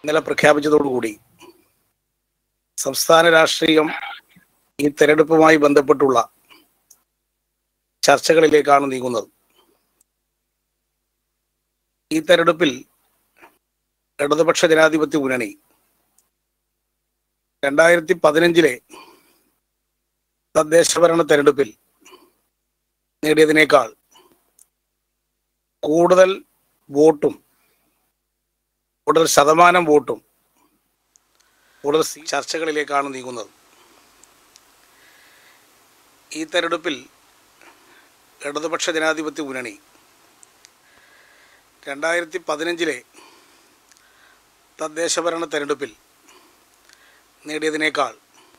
ഇന്നലെ പ്രഖ്യാപിച്ചതോടുകൂടി സംസ്ഥാന രാഷ്ട്രീയം ഈ തെരഞ്ഞെടുപ്പുമായി ബന്ധപ്പെട്ടുള്ള ചർച്ചകളിലേക്കാണ് നീങ്ങുന്നത് ഈ തെരഞ്ഞെടുപ്പിൽ ഇടതുപക്ഷ ജനാധിപത്യ മുന്നണി രണ്ടായിരത്തി പതിനഞ്ചിലെ തദ്ദേശഭരണ തെരഞ്ഞെടുപ്പിൽ നേടിയതിനേക്കാൾ കൂടുതൽ വോട്ടും കൂടുതൽ ശതമാനം വോട്ടും കൂടുതൽ സീ- ചർച്ചകളിലേക്കാണ് നീങ്ങുന്നത് ഈ തെരഞ്ഞെടുപ്പിൽ ഇടതുപക്ഷ ജനാധിപത്യ മുന്നണി രണ്ടായിരത്തി പതിനഞ്ചിലെ തദ്ദേശഭരണ തെരഞ്ഞെടുപ്പിൽ നേടിയതിനേക്കാൾ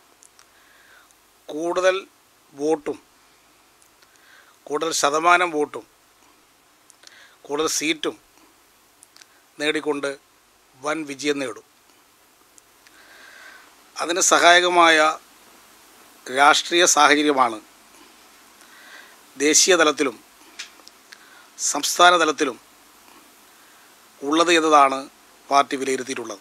കൂടുതൽ വോട്ടും കൂടുതൽ ശതമാനം വോട്ടും കൂടുതൽ സീറ്റും നേടിക്കൊണ്ട് വൻ വിജയം നേടും അതിന് സഹായകമായ രാഷ്ട്രീയ സാഹചര്യമാണ് ദേശീയ തലത്തിലും സംസ്ഥാന തലത്തിലും ഉള്ളത് എന്നതാണ് പാർട്ടി വിലയിരുത്തിയിട്ടുള്ളത്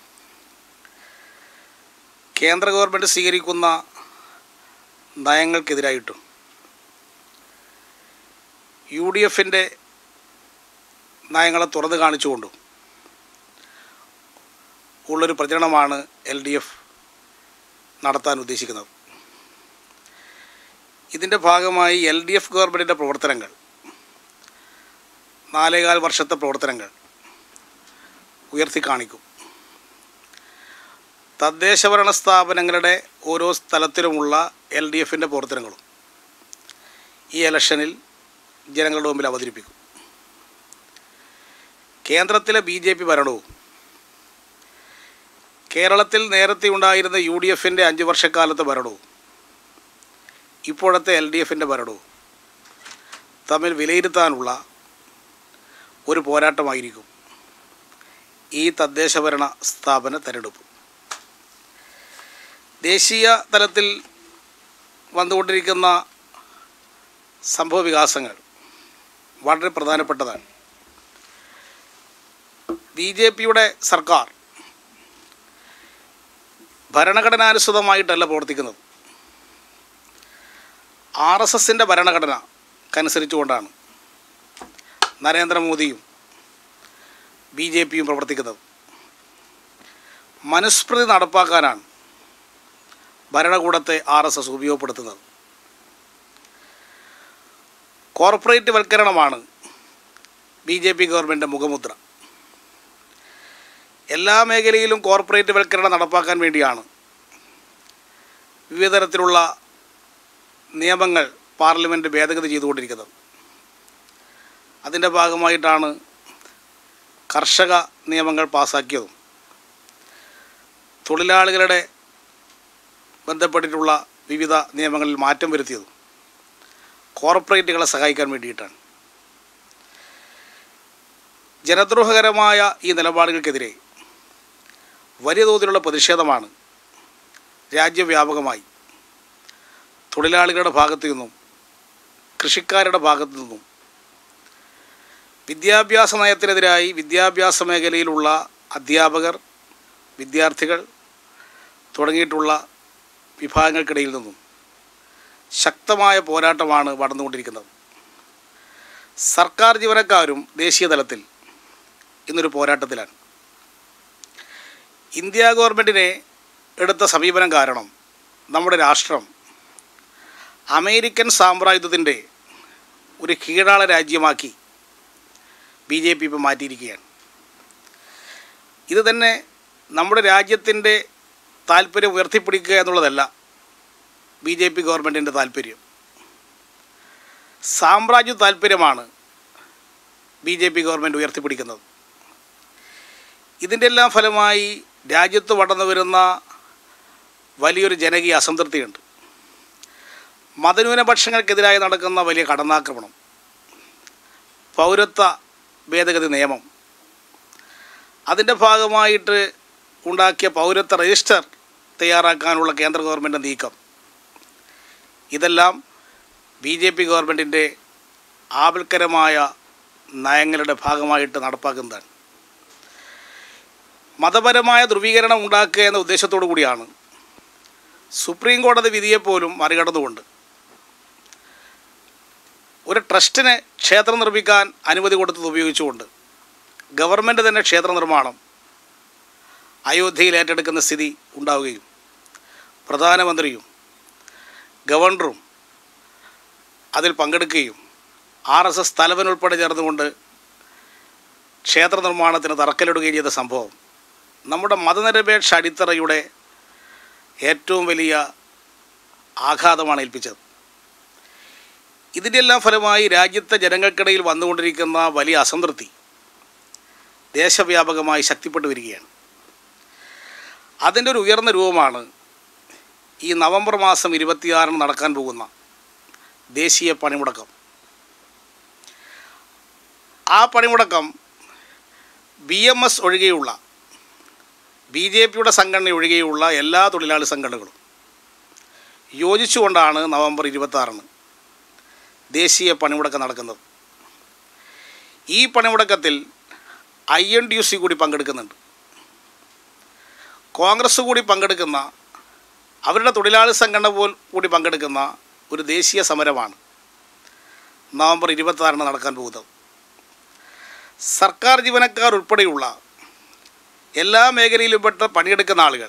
കേന്ദ്ര ഗവൺമെൻറ് സ്വീകരിക്കുന്ന നയങ്ങൾക്കെതിരായിട്ടും യു ഡി എഫിൻ്റെ നയങ്ങളെ തുറന്നു കാണിച്ചുകൊണ്ടും ഉള്ളൊരു പ്രചരണമാണ് എൽ ഡി എഫ് നടത്താൻ ഉദ്ദേശിക്കുന്നത് ഇതിൻ്റെ ഭാഗമായി എൽ ഡി എഫ് ഗവൺമെൻറ്റിൻ്റെ പ്രവർത്തനങ്ങൾ നാലേകാൽ വർഷത്തെ പ്രവർത്തനങ്ങൾ ഉയർത്തി കാണിക്കും തദ്ദേശഭരണ സ്ഥാപനങ്ങളുടെ ഓരോ സ്ഥലത്തിലുമുള്ള എൽ ഡി എഫിൻ്റെ പ്രവർത്തനങ്ങളും ഈ ഇലക്ഷനിൽ ജനങ്ങളുടെ മുമ്പിൽ അവതരിപ്പിക്കും കേന്ദ്രത്തിലെ ബി ജെ പി ഭരണവും കേരളത്തിൽ നേരത്തെ ഉണ്ടായിരുന്ന യു ഡി എഫിൻ്റെ അഞ്ച് വർഷക്കാലത്തെ ഭരണവും ഇപ്പോഴത്തെ എൽ ഡി എഫിൻ്റെ ഭരണവും തമ്മിൽ വിലയിരുത്താനുള്ള ഒരു പോരാട്ടമായിരിക്കും ഈ തദ്ദേശഭരണ സ്ഥാപന തെരഞ്ഞെടുപ്പ് ദേശീയ തലത്തിൽ വന്നുകൊണ്ടിരിക്കുന്ന സംഭവ വികാസങ്ങൾ വളരെ പ്രധാനപ്പെട്ടതാണ് ബി ജെ പിയുടെ സർക്കാർ ഭരണഘടനാനുസൃതമായിട്ടല്ല പ്രവർത്തിക്കുന്നത് ആർ എസ് എസിൻ്റെ ഭരണഘടനക്കനുസരിച്ചുകൊണ്ടാണ് നരേന്ദ്രമോദിയും ബി ജെ പിയും പ്രവർത്തിക്കുന്നത് മനുസ്മൃതി നടപ്പാക്കാനാണ് ഭരണകൂടത്തെ ആർ എസ് എസ് ഉപയോഗപ്പെടുത്തുന്നത് കോർപ്പറേറ്റ് വൽക്കരണമാണ് ബി ജെ പി ഗവൺമെൻറ് മുഖമുദ്ര എല്ലാ മേഖലയിലും കോർപ്പറേറ്റ് വൽക്കരണം നടപ്പാക്കാൻ വേണ്ടിയാണ് വിവിധ തരത്തിലുള്ള നിയമങ്ങൾ പാർലമെൻറ്റ് ഭേദഗതി ചെയ്തുകൊണ്ടിരിക്കുന്നത് അതിൻ്റെ ഭാഗമായിട്ടാണ് കർഷക നിയമങ്ങൾ പാസാക്കിയതും തൊഴിലാളികളുടെ ബന്ധപ്പെട്ടിട്ടുള്ള വിവിധ നിയമങ്ങളിൽ മാറ്റം വരുത്തിയതും കോർപ്പറേറ്റുകളെ സഹായിക്കാൻ വേണ്ടിയിട്ടാണ് ജനദ്രോഹകരമായ ഈ നിലപാടുകൾക്കെതിരെ വലിയ തോതിലുള്ള പ്രതിഷേധമാണ് രാജ്യവ്യാപകമായി തൊഴിലാളികളുടെ ഭാഗത്തു നിന്നും കൃഷിക്കാരുടെ ഭാഗത്തു നിന്നും വിദ്യാഭ്യാസ നയത്തിനെതിരായി വിദ്യാഭ്യാസ മേഖലയിലുള്ള അധ്യാപകർ വിദ്യാർത്ഥികൾ തുടങ്ങിയിട്ടുള്ള വിഭാഗങ്ങൾക്കിടയിൽ നിന്നും ശക്തമായ പോരാട്ടമാണ് നടന്നുകൊണ്ടിരിക്കുന്നത് സർക്കാർ ജീവനക്കാരും ദേശീയ തലത്തിൽ ഇന്നൊരു പോരാട്ടത്തിലാണ് ഇന്ത്യ ഗവൺമെൻറ്റിനെ എടുത്ത സമീപനം കാരണം നമ്മുടെ രാഷ്ട്രം അമേരിക്കൻ സാമ്രാജ്യത്തിൻ്റെ ഒരു കീഴാള രാജ്യമാക്കി ബി ജെ പി ഇപ്പം മാറ്റിയിരിക്കുകയാണ് ഇത് തന്നെ നമ്മുടെ രാജ്യത്തിൻ്റെ താല്പര്യം ഉയർത്തിപ്പിടിക്കുക എന്നുള്ളതല്ല ബി ജെ പി ഗവൺമെൻറ്റിൻ്റെ താല്പര്യം സാമ്രാജ്യ താല്പര്യമാണ് ബി ജെ പി ഗവൺമെൻറ് ഉയർത്തിപ്പിടിക്കുന്നത് ഇതിൻ്റെ എല്ലാം ഫലമായി രാജ്യത്ത് വളർന്നു വരുന്ന വലിയൊരു ജനകീയ അസംതൃപ്തിയുണ്ട് മതന്യൂനപക്ഷങ്ങൾക്കെതിരായി നടക്കുന്ന വലിയ കടന്നാക്രമണം പൗരത്വ ഭേദഗതി നിയമം അതിൻ്റെ ഭാഗമായിട്ട് ഉണ്ടാക്കിയ പൗരത്വ രജിസ്റ്റർ തയ്യാറാക്കാനുള്ള കേന്ദ്ര ഗവൺമെൻറ് നീക്കം ഇതെല്ലാം ബി ജെ പി ഗവൺമെൻറ്റിൻ്റെ ആപൽക്കരമായ നയങ്ങളുടെ ഭാഗമായിട്ട് നടപ്പാക്കുന്നതാണ് മതപരമായ ധ്രുവീകരണം ഉണ്ടാക്കുക എന്ന ഉദ്ദേശത്തോടു കൂടിയാണ് സുപ്രീം കോടതി വിധിയെപ്പോലും മറികടന്നുകൊണ്ട് ഒരു ട്രസ്റ്റിന് ക്ഷേത്രം നിർമ്മിക്കാൻ അനുമതി കൊടുത്തത് ഉപയോഗിച്ചുകൊണ്ട് ഗവൺമെൻറ് തന്നെ ക്ഷേത്ര നിർമ്മാണം അയോധ്യയിൽ ഏറ്റെടുക്കുന്ന സ്ഥിതി ഉണ്ടാവുകയും പ്രധാനമന്ത്രിയും ഗവർണറും അതിൽ പങ്കെടുക്കുകയും ആർ എസ് എസ് തലവൻ ഉൾപ്പെടെ ചേർന്നുകൊണ്ട് ക്ഷേത്ര നിർമ്മാണത്തിന് തറക്കല്ലിടുകയും ചെയ്ത സംഭവം നമ്മുടെ മതനിരപേക്ഷ അടിത്തറയുടെ ഏറ്റവും വലിയ ആഘാതമാണ് ഏൽപ്പിച്ചത് ഇതിൻ്റെ എല്ലാം ഫലമായി രാജ്യത്തെ ജനങ്ങൾക്കിടയിൽ വന്നുകൊണ്ടിരിക്കുന്ന വലിയ അസംതൃപ്തി ദേശവ്യാപകമായി ശക്തിപ്പെട്ടു വരികയാണ് അതിൻ്റെ ഒരു ഉയർന്ന രൂപമാണ് ഈ നവംബർ മാസം ഇരുപത്തിയാറിന് നടക്കാൻ പോകുന്ന ദേശീയ പണിമുടക്കം ആ പണിമുടക്കം ബി എം എസ് ഒഴികെയുള്ള ബി ജെ പിയുടെ സംഘടന ഒഴികെയുള്ള എല്ലാ തൊഴിലാളി സംഘടനകളും യോജിച്ചുകൊണ്ടാണ് നവംബർ ഇരുപത്താറിന് ദേശീയ പണിമുടക്കം നടക്കുന്നത് ഈ പണിമുടക്കത്തിൽ I N D U C കൂടി പങ്കെടുക്കുന്നുണ്ട് കോൺഗ്രസ് കൂടി പങ്കെടുക്കുന്ന അവരുടെ തൊഴിലാളി സംഘടന പോൽ കൂടി പങ്കെടുക്കുന്ന ഒരു ദേശീയ സമരമാണ് നവംബർ ഇരുപത്താറിന് നടക്കാൻ പോകുന്നത് സർക്കാർ ജീവനക്കാർ ഉൾപ്പെടെയുള്ള എല്ലാ മേഖലയിലും പെട്ട പണിയെടുക്കുന്ന ആളുകൾ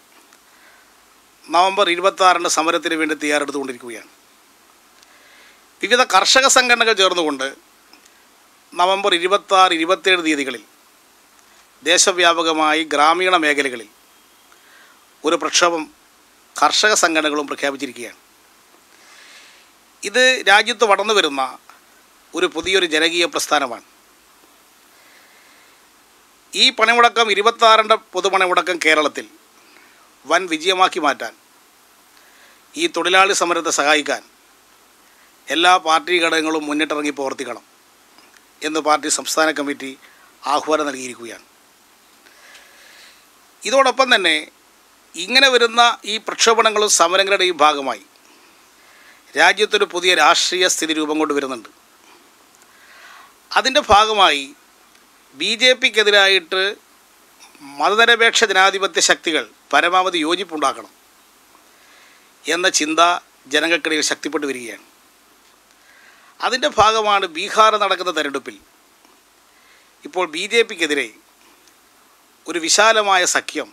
നവംബർ ഇരുപത്താറിന് സമരത്തിന് വേണ്ടി തയ്യാറെടുത്തുകൊണ്ടിരിക്കുകയാണ് വിവിധ കർഷക സംഘടനകൾ ചേർന്നുകൊണ്ട് നവംബർ ഇരുപത്താറ് ഇരുപത്തേഴ് തീയതികളിൽ ദേശവ്യാപകമായി ഗ്രാമീണ മേഖലകളിൽ ഒരു പ്രക്ഷോഭം കർഷക സംഘടനകളും പ്രഖ്യാപിച്ചിരിക്കുകയാണ് ഇത് രാജ്യത്ത് വളർന്നു വരുന്ന ഒരു പുതിയൊരു ജനകീയ പ്രസ്ഥാനമാണ് ഈ പണിമുടക്കം ഇരുപത്താറിൻ്റെ പൊതുപണിമുടക്കം കേരളത്തിൽ വൻ വിജയമാക്കി മാറ്റാൻ ഈ തൊഴിലാളി സമരത്തെ സഹായിക്കാൻ എല്ലാ പാർട്ടി ഘടകങ്ങളും മുന്നിട്ടിറങ്ങി പ്രവർത്തിക്കണം എന്ന് പാർട്ടി സംസ്ഥാന കമ്മിറ്റി ആഹ്വാനം നൽകിയിരിക്കുകയാണ് ഇതോടൊപ്പം തന്നെ ഇങ്ങനെ വരുന്ന ഈ പ്രക്ഷോഭണങ്ങളും സമരങ്ങളുടെയും ഭാഗമായി രാജ്യത്തൊരു പുതിയ രാഷ്ട്രീയ സ്ഥിതി രൂപം കൊണ്ട് വരുന്നുണ്ട് അതിൻ്റെ ഭാഗമായി ബി ജെ പിക്കെതിരായിട്ട് മതനിരപേക്ഷ ജനാധിപത്യ ശക്തികൾ പരമാവധി യോജിപ്പുണ്ടാക്കണം എന്ന ചിന്ത ജനങ്ങൾക്കിടയിൽ ശക്തിപ്പെട്ടു വരികയാണ് അതിൻ്റെ ഭാഗമാണ് ബീഹാർ നടക്കുന്ന തെരഞ്ഞെടുപ്പിൽ ഇപ്പോൾ ബി ജെ പിക്കെതിരെ ഒരു വിശാലമായ സഖ്യം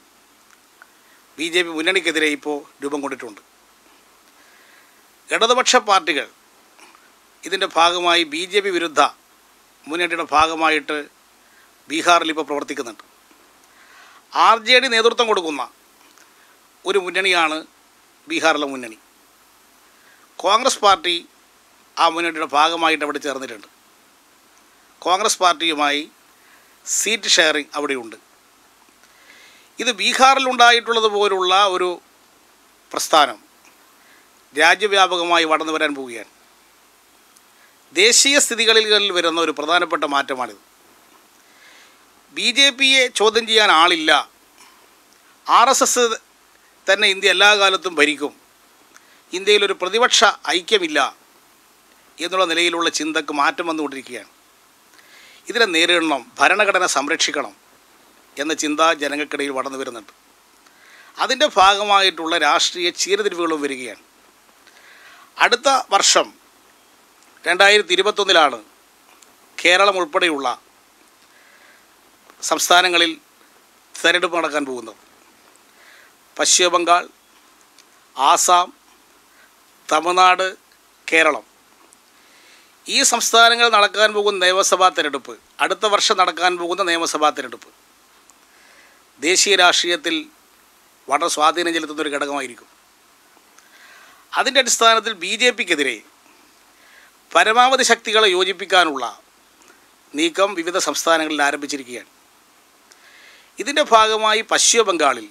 ബി ജെ പി മുന്നണിക്കെതിരെ ഇപ്പോൾ രൂപം കൊണ്ടിട്ടുണ്ട് ഇടതുപക്ഷ പാർട്ടികൾ ഇതിൻ്റെ ഭാഗമായി ബി ജെ പി വിരുദ്ധ മുന്നണിയുടെ ഭാഗമായിട്ട് ബീഹാറിൽ ഇപ്പോൾ പ്രവർത്തിക്കുന്നുണ്ട് ആർ ജെ ഡി നേതൃത്വം കൊടുക്കുന്ന ഒരു മുന്നണിയാണ് ബീഹാറിലെ മുന്നണി കോൺഗ്രസ് പാർട്ടി ആ മുന്നണിയുടെ ഭാഗമായിട്ട് അവിടെ ചേർന്നിട്ടുണ്ട് കോൺഗ്രസ് പാർട്ടിയുമായി സീറ്റ് ഷെയറിംഗ് അവിടെയുണ്ട് ഇത് ബീഹാറിലുണ്ടായിട്ടുള്ളത് പോലുള്ള ഒരു പ്രസ്ഥാനം രാജ്യവ്യാപകമായി വളർന്നു വരാൻ പോവുകയാണ് ദേശീയ സ്ഥിതികളിൽ വരുന്ന ഒരു പ്രധാനപ്പെട്ട മാറ്റമാണിത് ബി ജെ പിയെ ചോദ്യം ചെയ്യാൻ ആളില്ല ആർ എസ് എസ് തന്നെ ഇന്ത്യ എല്ലാ കാലത്തും ഭരിക്കും ഇന്ത്യയിലൊരു പ്രതിപക്ഷ ഐക്യമില്ല എന്നുള്ള നിലയിലുള്ള ചിന്തക്ക് മാറ്റം വന്നുകൊണ്ടിരിക്കുകയാണ് ഇതിനെ നേരിടണം ഭരണഘടന സംരക്ഷിക്കണം എന്ന ചിന്ത ജനങ്ങൾക്കിടയിൽ വളർന്നു വരുന്നുണ്ട് അതിൻ്റെ ഭാഗമായിട്ടുള്ള രാഷ്ട്രീയ ചീരതിരിവുകളും വരികയാണ് അടുത്ത വർഷം രണ്ടായിരത്തി ഇരുപത്തൊന്നിലാണ് കേരളം ഉൾപ്പെടെയുള്ള സംസ്ഥാനങ്ങളിൽ തെരഞ്ഞെടുപ്പ് നടക്കാൻ പോകുന്നത് പശ്ചിമ ബംഗാൾ ആസാം തമിഴ്നാട് കേരളം ഈ സംസ്ഥാനങ്ങളിൽ നടക്കാൻ പോകുന്ന നിയമസഭാ തെരഞ്ഞെടുപ്പ് അടുത്ത വർഷം നടക്കാൻ പോകുന്ന നിയമസഭാ തെരഞ്ഞെടുപ്പ് ദേശീയ രാഷ്ട്രീയത്തിൽ വളരെ സ്വാധീനം ചെലുത്തുന്ന ഒരു ഘടകമായിരിക്കും അതിൻ്റെ അടിസ്ഥാനത്തിൽ ബി ജെ പിക്കെതിരെ പരമാവധി ശക്തികളെ യോജിപ്പിക്കാനുള്ള നീക്കം വിവിധ സംസ്ഥാനങ്ങളിൽ ആരംഭിച്ചിരിക്കുകയാണ് ഇതിൻ്റെ ഭാഗമായി പശ്ചിമ ബംഗാളിൽ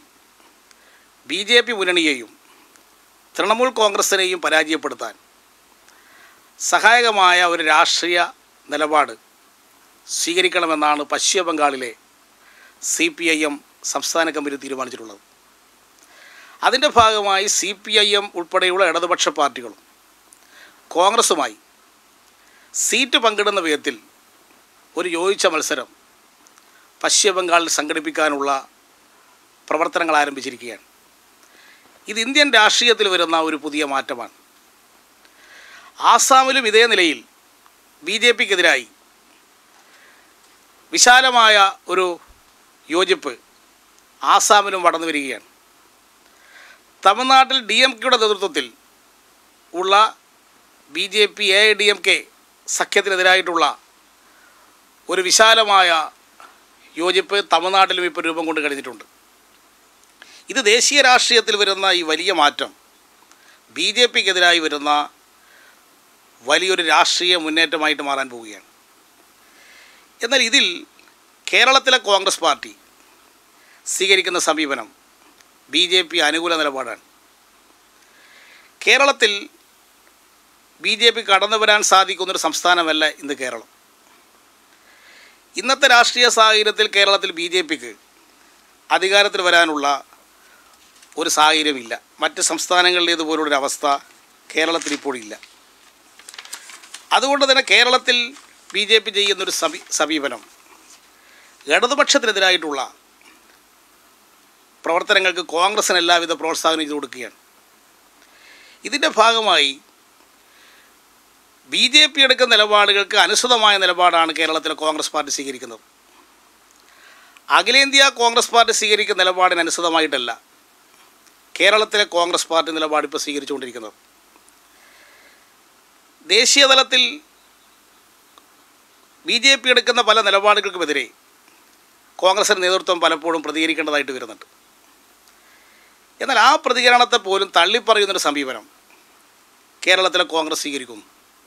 ബി ജെ പി മുന്നണിയെയും തൃണമൂൽ കോൺഗ്രസിനെയും പരാജയപ്പെടുത്താൻ സഹായകമായ ഒരു രാഷ്ട്രീയ നിലപാട് സ്വീകരിക്കണമെന്നാണ് പശ്ചിമ ബംഗാളിലെ സി പി ഐ എം സംസ്ഥാന കമ്മിറ്റി തീരുമാനിച്ചിട്ടുള്ളത് അതിൻ്റെ ഭാഗമായി സി പി ഐ എം ഉൾപ്പെടെയുള്ള ഇടതുപക്ഷ പാർട്ടികളും കോൺഗ്രസുമായി സീറ്റ് പങ്കിടുന്ന വിധത്തിൽ ഒരു യോജിച്ച മത്സരം പശ്ചിമ ബംഗാളിൽ സംഘടിപ്പിക്കാനുള്ള പ്രവർത്തനങ്ങൾ ആരംഭിച്ചിരിക്കുകയാണ് ഇത് ഇന്ത്യൻ രാഷ്ട്രീയത്തിൽ വരുന്ന ഒരു പുതിയ മാറ്റമാണ് ആസാമിലും ഇതേ നിലയിൽ ബി ജെ പിക്കെതിരായി വിശാലമായ ഒരു യോജിപ്പ് ആസാമിലും വളർന്നു വരികയാണ് തമിഴ്നാട്ടിൽ ഡി എം കെയുടെ നേതൃത്വത്തിൽ ഉള്ള B J P A D M K സഖ്യത്തിനെതിരായിട്ടുള്ള ഒരു വിശാലമായ യോജിപ്പ് തമിഴ്നാട്ടിലും ഇപ്പോൾ രൂപം കൊണ്ട് കഴിഞ്ഞിട്ടുണ്ട് ഇത് ദേശീയ രാഷ്ട്രീയത്തിൽ വരുന്ന ഈ വലിയ മാറ്റം ബി ജെ പിക്കെതിരായി വരുന്ന വലിയൊരു രാഷ്ട്രീയ മുന്നേറ്റമായിട്ട് മാറാൻ പോവുകയാണ് എന്നാൽ ഇതിൽ കേരളത്തിലെ കോൺഗ്രസ് പാർട്ടി സ്വീകരിക്കുന്ന സമീപനം ബി ജെ പി അനുകൂല നിലപാടാണ് കേരളത്തിൽ ബി ജെ പി കടന്നു വരാൻ സാധിക്കുന്നൊരു സംസ്ഥാനമല്ല ഇന്ന് കേരളം ഇന്നത്തെ രാഷ്ട്രീയ സാഹചര്യത്തിൽ കേരളത്തിൽ ബി ജെ പിക്ക് അധികാരത്തിൽ വരാനുള്ള ഒരു സാഹചര്യമില്ല മറ്റ് സംസ്ഥാനങ്ങളിലേതുപോലുള്ളൊരു അവസ്ഥ കേരളത്തിൽ ഇപ്പോഴില്ല അതുകൊണ്ട് തന്നെ കേരളത്തിൽ ബി ജെ പി ചെയ്യുന്നൊരു സമീ സമീപനം ഇടതുപക്ഷത്തിനെതിരായിട്ടുള്ള പ്രവർത്തനങ്ങൾക്ക് കോൺഗ്രസിന് എല്ലാവിധ പ്രോത്സാഹനം ചെയ്തു കൊടുക്കുകയാണ് ഇതിൻ്റെ ഭാഗമായി ബി ജെ പി എടുക്കുന്ന നിലപാടുകൾക്ക് അനുസൃതമായ നിലപാടാണ് കേരളത്തിലെ കോൺഗ്രസ് പാർട്ടി സ്വീകരിക്കുന്നത് അഖിലേന്ത്യാ കോൺഗ്രസ് പാർട്ടി സ്വീകരിക്കുന്ന നിലപാടിന് അനുസൃതമായിട്ടല്ല കേരളത്തിലെ കോൺഗ്രസ് പാർട്ടി നിലപാട് ഇപ്പോൾ സ്വീകരിച്ചുകൊണ്ടിരിക്കുന്നത് ദേശീയ തലത്തിൽ ബി ജെ പി എടുക്കുന്ന പല നിലപാടുകൾക്കുമെതിരെ കോൺഗ്രസിൻ്റെ നേതൃത്വം പലപ്പോഴും പ്രതികരിക്കേണ്ടതായിട്ട് വരുന്നുണ്ട് എന്നാൽ ആ പ്രതികരണത്തെ പോലും തള്ളിപ്പറയുന്നൊരു സമീപനം കേരളത്തിലെ കോൺഗ്രസ് സ്വീകരിക്കുന്നു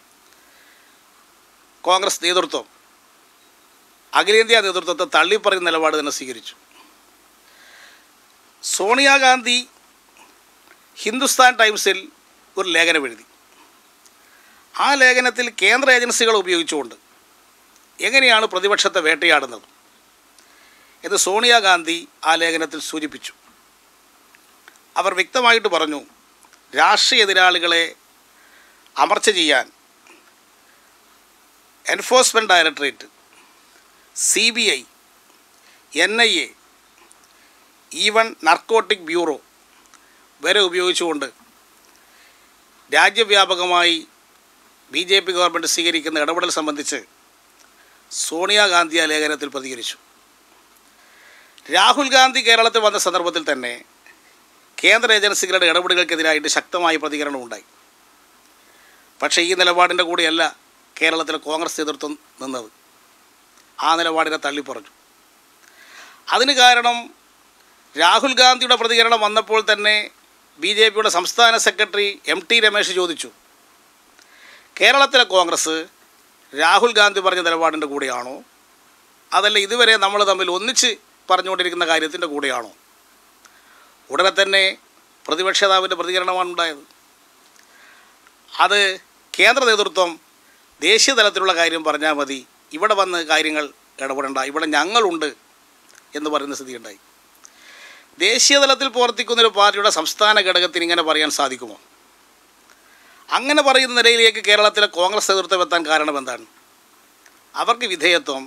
കോൺഗ്രസ് നേതൃത്വം അഖിലേന്ത്യാ നേതൃത്വത്തെ തള്ളിപ്പറയുന്ന നിലപാട് തന്നെ സ്വീകരിച്ചു സോണിയാഗാന്ധി ഹിന്ദുസ്ഥാൻ ടൈംസിൽ ഒരു ലേഖനം എഴുതി ആ ലേഖനത്തിൽ കേന്ദ്ര ഏജൻസികൾ ഉപയോഗിച്ചുകൊണ്ട് എങ്ങനെയാണ് പ്രതിപക്ഷത്തെ വേട്ടയാടുന്നത് എന്ന് സോണിയാഗാന്ധി ആ ലേഖനത്തിൽ സൂചിപ്പിച്ചു അവർ വ്യക്തമായിട്ട് പറഞ്ഞു രാഷ്ട്രീയ എതിരാളികളെ അമർച്ച ചെയ്യാൻ enforcement directorate C B I N I A even narcotic bureau വരെ ഉപയോഗിച്ചുകൊണ്ട് രാജ്യവ്യാപകമായി ബി ജെ പി ഗവൺമെൻറ് സ്വീകരിക്കുന്ന ഇടപെടൽ സംബന്ധിച്ച് സോണിയാഗാന്ധി ആ ലേഖനത്തിൽ പ്രതികരിച്ചു രാഹുൽ ഗാന്ധി കേരളത്തിൽ വന്ന സന്ദർഭത്തിൽ തന്നെ കേന്ദ്ര ഏജൻസികളുടെ ഇടപെടലുകൾക്കെതിരായിട്ട് ശക്തമായ പ്രതികരണം ഉണ്ടായി പക്ഷേ ഈ നിലപാടിൻ്റെ കൂടെയല്ല കേരളത്തിലെ കോൺഗ്രസ് നേതൃത്വം നിന്നത് ആ നിലപാടിനെ തള്ളിപ്പറഞ്ഞു അതിന് കാരണം രാഹുൽ ഗാന്ധിയുടെ പ്രതികരണം വന്നപ്പോൾ തന്നെ ബി ജെ പിയുടെ സംസ്ഥാന സെക്രട്ടറി എം ടി രമേശ് ചോദിച്ചു കേരളത്തിലെ കോൺഗ്രസ് രാഹുൽ ഗാന്ധി പറഞ്ഞ നിലപാടിൻ്റെ കൂടെയാണോ അതല്ല ഇതുവരെ നമ്മൾ തമ്മിൽ ഒന്നിച്ച് പറഞ്ഞുകൊണ്ടിരിക്കുന്ന കാര്യത്തിൻ്റെ കൂടെയാണോ ഉടനെ തന്നെ പ്രതിപക്ഷ നേതാവിൻ്റെ പ്രതികരണമാണ് ഉണ്ടായത് അത് കേന്ദ്ര നേതൃത്വം ദേശീയ തലത്തിലുള്ള കാര്യം പറഞ്ഞാൽ മതി ഇവിടെ വന്ന് കാര്യങ്ങൾ ഇടപെടേണ്ട ഇവിടെ ഞങ്ങളുണ്ട് എന്ന് പറയുന്ന സ്ഥിതിയുണ്ടായി ദേശീയ തലത്തിൽ പ്രവർത്തിക്കുന്ന ഒരു പാർട്ടിയുടെ സംസ്ഥാന ഘടകത്തിന് ഇങ്ങനെ പറയാൻ സാധിക്കുമോ അങ്ങനെ പറയുന്ന നിലയിലേക്ക് കേരളത്തിലെ കോൺഗ്രസ് നേതൃത്വം എത്താൻ കാരണം എന്താണ് അവർക്ക് വിധേയത്വം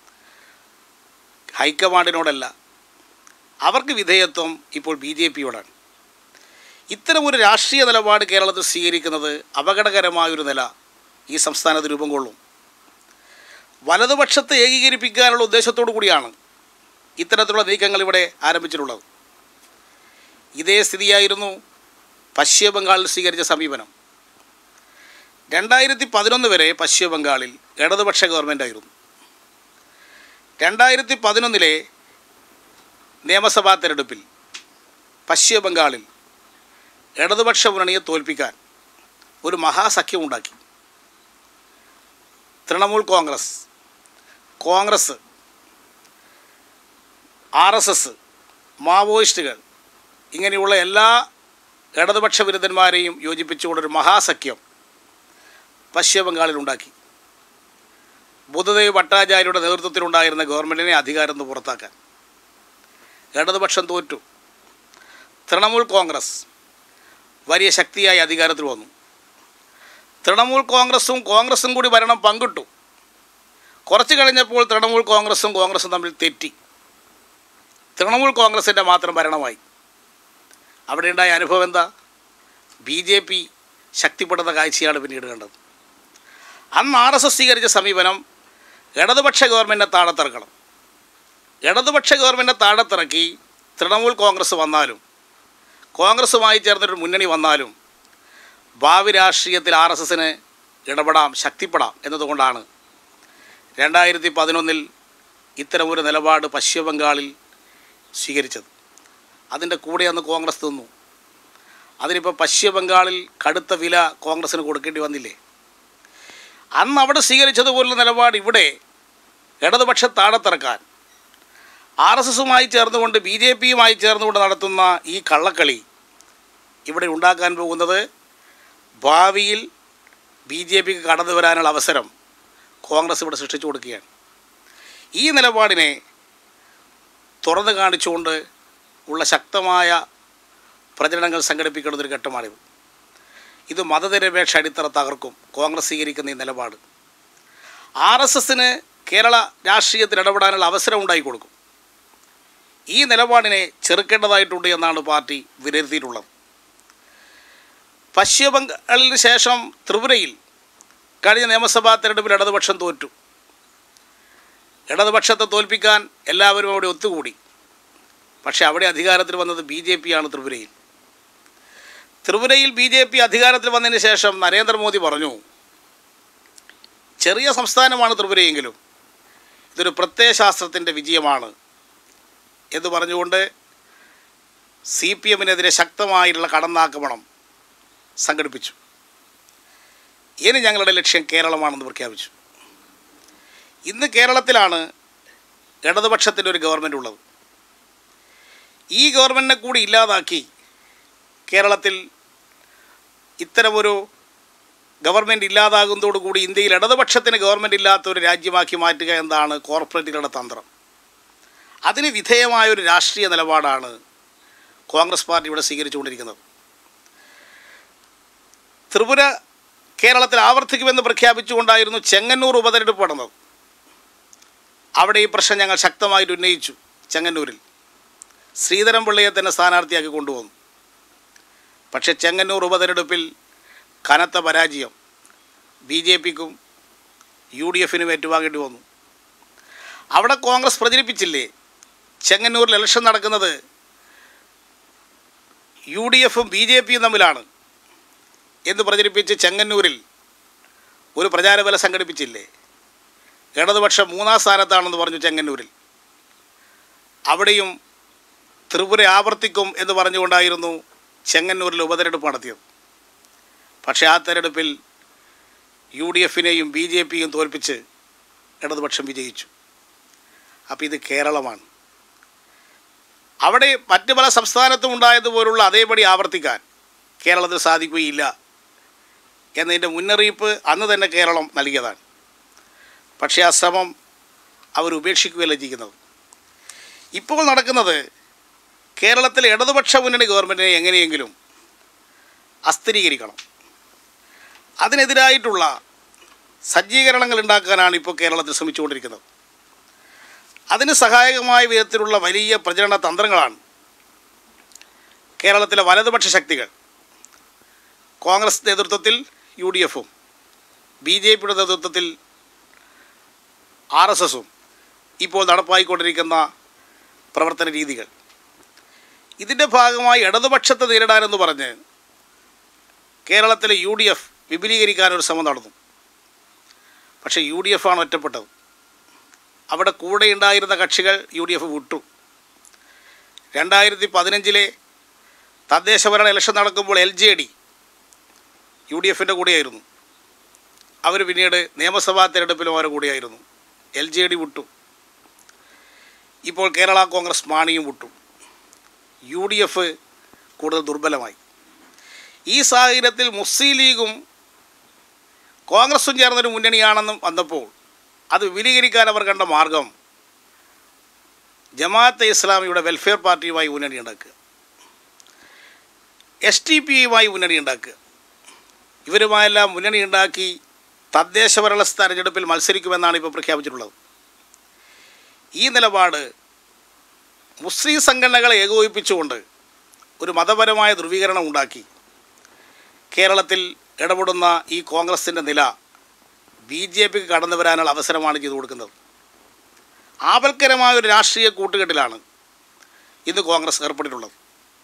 ഹൈക്കമാൻഡിനോടല്ല അവർക്ക് വിധേയത്വം ഇപ്പോൾ ബി ജെ പിയോടാണ് ഇത്തരമൊരു രാഷ്ട്രീയ നിലപാട് കേരളത്തിൽ സ്വീകരിക്കുന്നത് അപകടകരമായൊരു നില ഈ സംസ്ഥാനത്ത് രൂപം കൊള്ളും വലതുപക്ഷത്തെ ഏകീകരിപ്പിക്കാനുള്ള ഉദ്ദേശത്തോടു കൂടിയാണ് ഇത്തരത്തിലുള്ള നീക്കങ്ങൾ ഇവിടെ ആരംഭിച്ചിട്ടുള്ളത് ഇതേ സ്ഥിതിയായിരുന്നു പശ്ചിമ ബംഗാളിൽ സ്വീകരിച്ച സമീപനം രണ്ടായിരത്തി പതിനൊന്ന് വരെ പശ്ചിമ ബംഗാളിൽ ഇടതുപക്ഷ ഗവൺമെൻറ്റായിരുന്നു രണ്ടായിരത്തി പതിനൊന്നിലെ നിയമസഭാ തെരഞ്ഞെടുപ്പിൽ പശ്ചിമ ബംഗാളിൽ ഇടതുപക്ഷ മുന്നണിയെ തോൽപ്പിക്കാൻ ഒരു മഹാസഖ്യം ഉണ്ടാക്കി Trinamool Congress Congress R S S മാവോയിസ്റ്റുകൾ ഇങ്ങനെയുള്ള എല്ലാ ഇടതുപക്ഷ വിരുദ്ധന്മാരെയും യോജിപ്പിച്ചുകൊണ്ടൊരു മഹാസഖ്യം പശ്ചിമ ബംഗാളിൽ ഉണ്ടാക്കി ബുദ്ധദേവ് ഭട്ടാചാര്യയുടെ നേതൃത്വത്തിലുണ്ടായിരുന്ന ഗവൺമെൻറ്റിനെ അധികാരം നിന്ന് പുറത്താക്കാൻ ഇടതുപക്ഷം തോറ്റു തൃണമൂൽ കോൺഗ്രസ് വലിയ ശക്തിയായി അധികാരത്തിൽ വന്നു തൃണമൂൽ കോൺഗ്രസും കോൺഗ്രസും കൂടി ഭരണം പങ്കിട്ടു കുറച്ച് കഴിഞ്ഞപ്പോൾ തൃണമൂൽ കോൺഗ്രസും കോൺഗ്രസും തമ്മിൽ തെറ്റി തൃണമൂൽ കോൺഗ്രസിൻ്റെ മാത്രം ഭരണമായി അവിടെ ഉണ്ടായ അനുഭവം എന്താ ബി ജെ പി ശക്തിപ്പെടുന്ന കാഴ്ചയാണ് പിന്നീട് കണ്ടത് അന്ന് ആർ എസ് എസ് സ്വീകരിച്ച സമീപനം ഇടതുപക്ഷ ഗവൺമെൻറ്റിനെ താഴത്തിറക്കണം ഇടതുപക്ഷ ഗവൺമെൻറ്റിനെ താഴത്തിറക്കി തൃണമൂൽ കോൺഗ്രസ് വന്നാലും കോൺഗ്രസുമായി ചേർന്നൊരു മുന്നണി വന്നാലും ഭാവി രാഷ്ട്രീയത്തിൽ ആർ എസ് എസിന് ഇടപെടാം ശക്തിപ്പെടാം എന്നതുകൊണ്ടാണ് രണ്ടായിരത്തി പതിനൊന്നിൽ ഇത്തരമൊരു നിലപാട് പശ്ചിമ ബംഗാളിൽ സ്വീകരിച്ചത് അതിൻ്റെ കൂടെ അന്ന് കോൺഗ്രസ് നിന്നു അതിനിപ്പോൾ പശ്ചിമ ബംഗാളിൽ കടുത്ത വില കോൺഗ്രസ്സിന് കൊടുക്കേണ്ടി വന്നില്ലേ അന്ന് അവിടെ സ്വീകരിച്ചതുപോലുള്ള നിലപാട് ഇവിടെ ഇടതുപക്ഷ താഴത്തിറക്കാൻ ആർ എസ് എസുമായി ചേർന്നുകൊണ്ട് ബി ജെ പിയുമായി ചേർന്നുകൊണ്ട് നടത്തുന്ന ഈ കള്ളക്കളി ഇവിടെ ഉണ്ടാക്കാൻ പോകുന്നത് ഭാവിയിൽ ബി ജെ പിക്ക് കടന്നു വരാനുള്ള അവസരം കോൺഗ്രസ് ഇവിടെ സൃഷ്ടിച്ചു കൊടുക്കുകയാണ് ഈ നിലപാടിനെ തുറന്നു കാണിച്ചുകൊണ്ട് ഉള്ള ശക്തമായ പ്രചരണങ്ങൾ സംഘടിപ്പിക്കുന്ന ഒരു ഘട്ടമാണിത് ഇത് മതനിരപേക്ഷ അടിത്തറ തകർക്കും കോൺഗ്രസ് സ്വീകരിക്കുന്ന ഈ നിലപാട് ആർ എസ് എസിന് കേരള രാഷ്ട്രീയത്തിൽ ഇടപെടാനുള്ള അവസരം ഉണ്ടായി കൊടുക്കും ഈ നിലപാടിനെ ചെറുക്കേണ്ടതായിട്ടുണ്ട് എന്നാണ് പാർട്ടി വിലയിരുത്തിയിട്ടുള്ളത് പശ്ചിമ ബംഗാളിന് ശേഷം ത്രിപുരയിൽ കഴിഞ്ഞ നിയമസഭാ തെരഞ്ഞെടുപ്പിൽ ഇടതുപക്ഷം തോറ്റു ഇടതുപക്ഷത്തെ തോൽപ്പിക്കാൻ എല്ലാവരും അവിടെ ഒത്തുകൂടി പക്ഷേ അവിടെ അധികാരത്തിൽ വന്നത് ബി ജെ പിയാണ് ത്രിപുരയിൽ ത്രിപുരയിൽ ബി ജെ പി അധികാരത്തിൽ വന്നതിന് ശേഷം നരേന്ദ്രമോദി പറഞ്ഞു ചെറിയ സംസ്ഥാനമാണ് ത്രിപുരയെങ്കിലും ഇതൊരു പ്രത്യയശാസ്ത്രത്തിൻ്റെ വിജയമാണ് എന്ന് പറഞ്ഞുകൊണ്ട് സി പി എമ്മിനെതിരെ ശക്തമായിട്ടുള്ള കടന്നാക്രമണം സംഘടിപ്പിച്ചു ഇനി ഞങ്ങളുടെ ലക്ഷ്യം കേരളമാണെന്ന് പ്രഖ്യാപിച്ചു ഇന്ന് കേരളത്തിലാണ് ഇടതുപക്ഷത്തിൻ്റെ ഒരു ഗവൺമെൻറ് ഉള്ളത് ഈ ഗവൺമെൻറ്റിനെ കൂടി ഇല്ലാതാക്കി കേരളത്തിൽ ഇത്തരമൊരു ഗവൺമെൻറ് ഇല്ലാതാകുന്നതോടുകൂടി ഇന്ത്യയിൽ ഇടതുപക്ഷത്തിന് ഗവൺമെൻറ് ഇല്ലാത്ത ഒരു രാജ്യമാക്കി മാറ്റുക എന്നതാണ് കോർപ്പറേറ്റുകളുടെ തന്ത്രം അതിന് വിധേയമായ ഒരു രാഷ്ട്രീയ നിലപാടാണ് കോൺഗ്രസ് പാർട്ടി ഇവിടെ സ്വീകരിച്ചുകൊണ്ടിരിക്കുന്നത് ത്രിപുര കേരളത്തിൽ ആവർത്തിക്കുമെന്ന് പ്രഖ്യാപിച്ചുകൊണ്ടായിരുന്നു ചെങ്ങന്നൂർ ഉപതെരഞ്ഞെടുപ്പ് നടന്നത് അവിടെ ഈ പ്രശ്നം ഞങ്ങൾ ശക്തമായിട്ട് ഉന്നയിച്ചു ചെങ്ങന്നൂരിൽ ശ്രീധരൻപിള്ളയെ തന്നെ സ്ഥാനാർത്ഥിയാക്കി കൊണ്ടുവന്നു പക്ഷേ ചെങ്ങന്നൂർ ഉപതെരഞ്ഞെടുപ്പിൽ കനത്ത പരാജയം ബി ജെ പിക്കും യു ഡി എഫിനും ഏറ്റുവാങ്ങേണ്ടി വന്നു അവിടെ കോൺഗ്രസ് പ്രചരിപ്പിച്ചില്ലേ ചെങ്ങന്നൂരിൽ ഇലക്ഷൻ നടക്കുന്നത് യു ഡി എഫും ബി ജെ പിയും തമ്മിലാണ് എന്ന് പ്രചരിപ്പിച്ച് ചെങ്ങന്നൂരിൽ ഒരു പ്രചാരബല സംഘടിപ്പിച്ചില്ലേ ഇടതുപക്ഷം മൂന്നാം സ്ഥാനത്താണെന്ന് പറഞ്ഞു ചെങ്ങന്നൂരിൽ അവിടെയും ത്രിപുര ആവർത്തിക്കും എന്ന് പറഞ്ഞുകൊണ്ടായിരുന്നു ചെങ്ങന്നൂരിൽ ഉപതെരഞ്ഞെടുപ്പ് നടത്തിയത് പക്ഷേ ആ തെരഞ്ഞെടുപ്പിൽ യു ഡി എഫിനെയും ബി ജെ പിയും തോൽപ്പിച്ച് ഇടതുപക്ഷം വിജയിച്ചു അപ്പോൾ ഇത് കേരളമാണ് അവിടെ മറ്റ് പല സംസ്ഥാനത്തും ഉണ്ടായതുപോലുള്ള അതേപടി ആവർത്തിക്കാൻ കേരളത്തിൽ സാധിക്കുകയില്ല എന്നതിൻ്റെ മുന്നറിയിപ്പ് അന്ന് തന്നെ കേരളം നൽകിയതാണ് പക്ഷേ ആ ശ്രമം അവർ ഉപേക്ഷിക്കുകയല്ല ചെയ്യുന്നത് ഇപ്പോൾ നടക്കുന്നത് കേരളത്തിലെ ഇടതുപക്ഷ മുന്നണി ഗവൺമെൻറ്റിനെ എങ്ങനെയെങ്കിലും അസ്ഥിരീകരിക്കണം അതിനെതിരായിട്ടുള്ള സജ്ജീകരണങ്ങൾ ഉണ്ടാക്കാനാണ് ഇപ്പോൾ കേരളത്തിൽ ശ്രമിച്ചുകൊണ്ടിരിക്കുന്നത് അതിന് സഹായകമായ വിധത്തിലുള്ള വലിയ പ്രചരണ തന്ത്രങ്ങളാണ് കേരളത്തിലെ വലതുപക്ഷ ശക്തികൾ കോൺഗ്രസ് നേതൃത്വത്തിൽ യു ഡി എഫും ബി ജെ പിയുടെ നേതൃത്വത്തിൽ ആർ എസ് എസും ഇപ്പോൾ നടപ്പായിക്കൊണ്ടിരിക്കുന്ന പ്രവർത്തന രീതികൾ ഇതിൻ്റെ ഭാഗമായി ഇടതുപക്ഷത്തെ നേരിടാനെന്ന് പറഞ്ഞ് കേരളത്തിലെ യു ഡി എഫ് വിപുലീകരിക്കാനൊരു ശ്രമം നടന്നു പക്ഷേ യു ഡി എഫ് ആണ് ഒറ്റപ്പെട്ടത് അവിടെ കൂടെ ഉണ്ടായിരുന്ന കക്ഷികൾ യു ഡി എഫ് വിട്ടു രണ്ടായിരത്തി പതിനഞ്ചിലെ തദ്ദേശഭരണ ഇലക്ഷൻ നടക്കുമ്പോൾ L J D U D എഫിൻ്റെ കൂടെയായിരുന്നു അവർ പിന്നീട് നിയമസഭാ തിരഞ്ഞെടുപ്പിലും അവരുടെ കൂടെയായിരുന്നു എൽ ജെ ഡി വിട്ടു ഇപ്പോൾ കേരള കോൺഗ്രസ് മാണിയും വിട്ടു യു ഡി എഫ് കൂടുതൽ ദുർബലമായി ഈ സാഹചര്യത്തിൽ മുസ്ലിം ലീഗും കോൺഗ്രസും ചേർന്നൊരു മുന്നണിയാണെന്നും വന്നപ്പോൾ അത് വിപുലീകരിക്കാൻ അവർ കണ്ട മാർഗം ജമാഅത്തെ ഇസ്ലാമിയുടെ വെൽഫെയർ പാർട്ടിയുമായി മുന്നണി ഉണ്ടാക്കുക എസ് ടി പിയുമായി മുന്നണി ഉണ്ടാക്കുക ഇവരുമായെല്ലാം മുന്നണി ഉണ്ടാക്കി തദ്ദേശഭരണ തെരഞ്ഞെടുപ്പിൽ മത്സരിക്കുമെന്നാണ് ഇപ്പോൾ പ്രഖ്യാപിച്ചിട്ടുള്ളത് ഈ നിലപാട് മുസ്ലിം സംഘടനകളെ ഏകോപിപ്പിച്ചുകൊണ്ട് ഒരു മതപരമായ ധ്രുവീകരണം ഉണ്ടാക്കി കേരളത്തിൽ ഇടപെടുന്ന ഈ കോൺഗ്രസിൻ്റെ നില ബി ജെ പിക്ക് കടന്നു വരാനുള്ള അവസരമാണ് ചെയ്തു കൊടുക്കുന്നത് ആപൽക്കരമായ ഒരു രാഷ്ട്രീയ കൂട്ടുകെട്ടിലാണ് ഇന്ന് കോൺഗ്രസ് ഏർപ്പെട്ടിട്ടുള്ളത്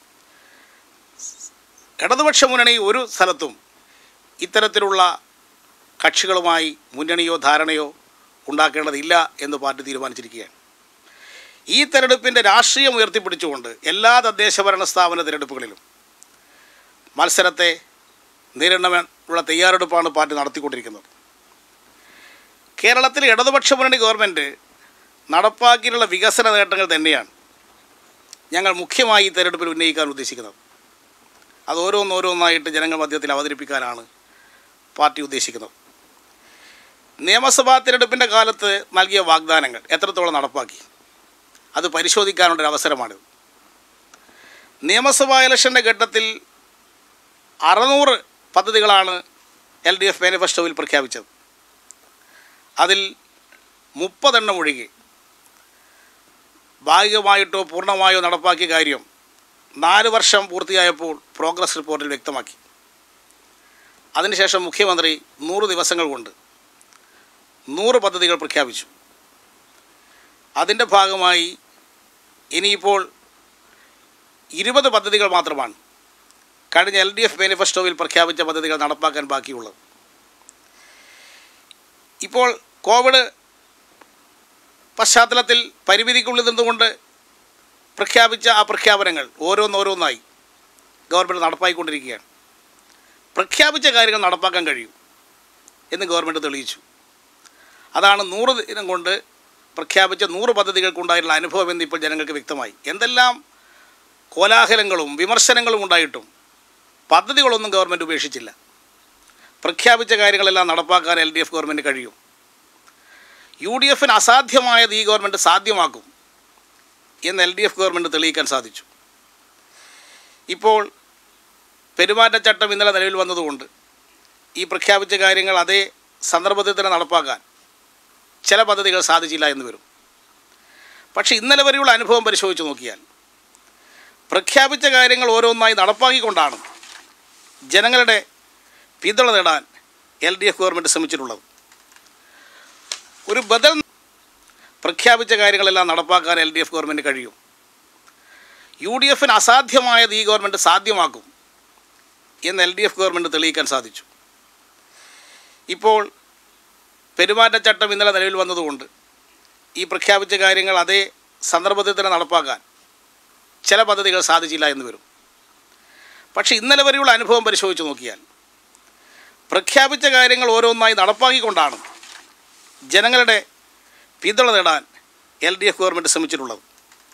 ഇടതുപക്ഷ മുന്നണി ഒരു സ്ഥലത്തും ഇത്തരത്തിലുള്ള കക്ഷികളുമായി മുന്നണിയോ ധാരണയോ ഉണ്ടാക്കേണ്ടതില്ല എന്ന് പാർട്ടി തീരുമാനിച്ചിരിക്കുകയാണ് ഈ തെരഞ്ഞെടുപ്പിൻ്റെ രാഷ്ട്രീയം ഉയർത്തിപ്പിടിച്ചുകൊണ്ട് എല്ലാ തദ്ദേശ ഭരണ സ്ഥാപന തിരഞ്ഞെടുപ്പുകളിലും മത്സരത്തെ നേരിടണമെന്നുള്ള തയ്യാറെടുപ്പാണ് പാർട്ടി നടത്തിക്കൊണ്ടിരിക്കുന്നത് കേരളത്തിൽ ഇടതുപക്ഷ മുന്നണി ഗവൺമെൻറ് നടപ്പാക്കിയിട്ടുള്ള വികസന നേട്ടങ്ങൾ തന്നെയാണ് ഞങ്ങൾ മുഖ്യമായി ഈ തെരഞ്ഞെടുപ്പിൽ ഉന്നയിക്കാൻ ഉദ്ദേശിക്കുന്നത് അത് ഓരോന്നോരോന്നായിട്ട് ജനങ്ങൾ മധ്യത്തിൽ അവതരിപ്പിക്കാനാണ് പാർട്ടി ഉദ്ദേശിക്കുന്നത് നിയമസഭാ തിരഞ്ഞെടുപ്പിൻ്റെ കാലത്ത് നൽകിയ വാഗ്ദാനങ്ങൾ എത്രത്തോളം നടപ്പാക്കി അത് പരിശോധിക്കാനുള്ളൊരു അവസരമാണിത് നിയമസഭാ ഇലക്ഷൻ്റെ ഘട്ടത്തിൽ അറുന്നൂറ് പദ്ധതികളാണ് എൽ ഡി എഫ് മാനിഫെസ്റ്റോയിൽ പ്രഖ്യാപിച്ചത് അതിൽ മുപ്പതെണ്ണം ഒഴികെ ഭാഗികമായിട്ടോ പൂർണ്ണമായോ നടപ്പാക്കിയ കാര്യം നാല് വർഷം പൂർത്തിയായപ്പോൾ പ്രോഗ്രസ് റിപ്പോർട്ടിൽ വ്യക്തമാക്കി അതിനുശേഷം മുഖ്യമന്ത്രി നൂറ് ദിവസങ്ങൾ കൊണ്ട് നൂറ് പദ്ധതികൾ പ്രഖ്യാപിച്ചു അതിൻ്റെ ഭാഗമായി ഇനിയിപ്പോൾ ഇരുപത് പദ്ധതികൾ മാത്രമാണ് കഴിഞ്ഞ എൽ ഡി എഫ് മാനിഫെസ്റ്റോയിൽ പ്രഖ്യാപിച്ച പദ്ധതികൾ നടപ്പാക്കാൻ ബാക്കിയുള്ളത് ഇപ്പോൾ കോവിഡ് പശ്ചാത്തലത്തിൽ പരിമിതിക്കുള്ളിൽ നിന്നുകൊണ്ട് പ്രഖ്യാപിച്ച ആ പ്രഖ്യാപനങ്ങൾ ഓരോന്നോരോന്നായി ഗവൺമെൻറ് നടപ്പാക്കിക്കൊണ്ടിരിക്കുകയാണ് പ്രഖ്യാപിച്ച കാര്യങ്ങൾ നടപ്പാക്കാൻ കഴിയും എന്ന് ഗവൺമെൻറ് തെളിയിച്ചു അതാണ് നൂറ് ദിനം കൊണ്ട് പ്രഖ്യാപിച്ച നൂറ് പദ്ധതികൾക്കുണ്ടായിട്ടുള്ള അനുഭവം എന്ന് ഇപ്പോൾ ജനങ്ങൾക്ക് വ്യക്തമായി എന്തെല്ലാം കോലാഹലങ്ങളും വിമർശനങ്ങളും ഉണ്ടായിട്ടും പദ്ധതികളൊന്നും ഗവൺമെൻറ് ഉപേക്ഷിച്ചില്ല പ്രഖ്യാപിച്ച കാര്യങ്ങളെല്ലാം നടപ്പാക്കാൻ എൽ ഡി എഫ് ഗവൺമെൻറ് കഴിയും യു ഡി എഫിന് അസാധ്യമായത് ഈ ഗവൺമെൻറ് സാധ്യമാക്കും എന്ന് എൽ ഡി എഫ് ഗവൺമെൻറ് തെളിയിക്കാൻ സാധിച്ചു ഇപ്പോൾ പെരുമാറ്റച്ചട്ടം ഇന്നലെ നിലവിൽ വന്നതുകൊണ്ട് ഈ പ്രഖ്യാപിച്ച കാര്യങ്ങൾ അതേ സന്ദർഭത്തിൽ തന്നെ നടപ്പാക്കാൻ ചില പദ്ധതികൾ സാധിച്ചില്ല എന്ന് വരും പക്ഷേ ഇന്നലെ വരെയുള്ള അനുഭവം പരിശോധിച്ച് നോക്കിയാൽ പ്രഖ്യാപിച്ച കാര്യങ്ങൾ ഓരോന്നായി നടപ്പാക്കിക്കൊണ്ടാണ് ജനങ്ങളുടെ പിന്തുണ നേടാൻ എൽ ഡി എഫ് ഗവൺമെൻറ് ശ്രമിച്ചിട്ടുള്ളത് ഒരു ബദൽ പ്രഖ്യാപിച്ച കാര്യങ്ങളെല്ലാം നടപ്പാക്കാൻ എൽ ഡി എഫ് ഗവൺമെൻറ് കഴിയും യു ഡി എഫിന് അസാധ്യമായത് ഈ ഗവൺമെൻറ് സാധ്യമാക്കും എന്ന് എൽ ഡി എഫ് ഗവൺമെൻറ് തെളിയിക്കാൻ സാധിച്ചു ഇപ്പോൾ പെരുമാറ്റച്ചട്ടം ഇന്നലെ നിലവിൽ വന്നതുകൊണ്ട് ഈ പ്രഖ്യാപിച്ച കാര്യങ്ങൾ അതേ സന്ദർഭത്തിൽ തന്നെ നടപ്പാക്കാൻ ചില പദ്ധതികൾ സാധിച്ചില്ല എന്ന് വരും പക്ഷേ ഇന്നലെ വരെയുള്ള അനുഭവം പരിശോധിച്ച് നോക്കിയാൽ പ്രഖ്യാപിച്ച കാര്യങ്ങൾ ഓരോന്നായി നടപ്പാക്കിക്കൊണ്ടാണ് ജനങ്ങളുടെ പിന്തുണ നേടാൻ എൽ ഡി എഫ് ഗവൺമെൻറ് ശ്രമിച്ചിട്ടുള്ളത്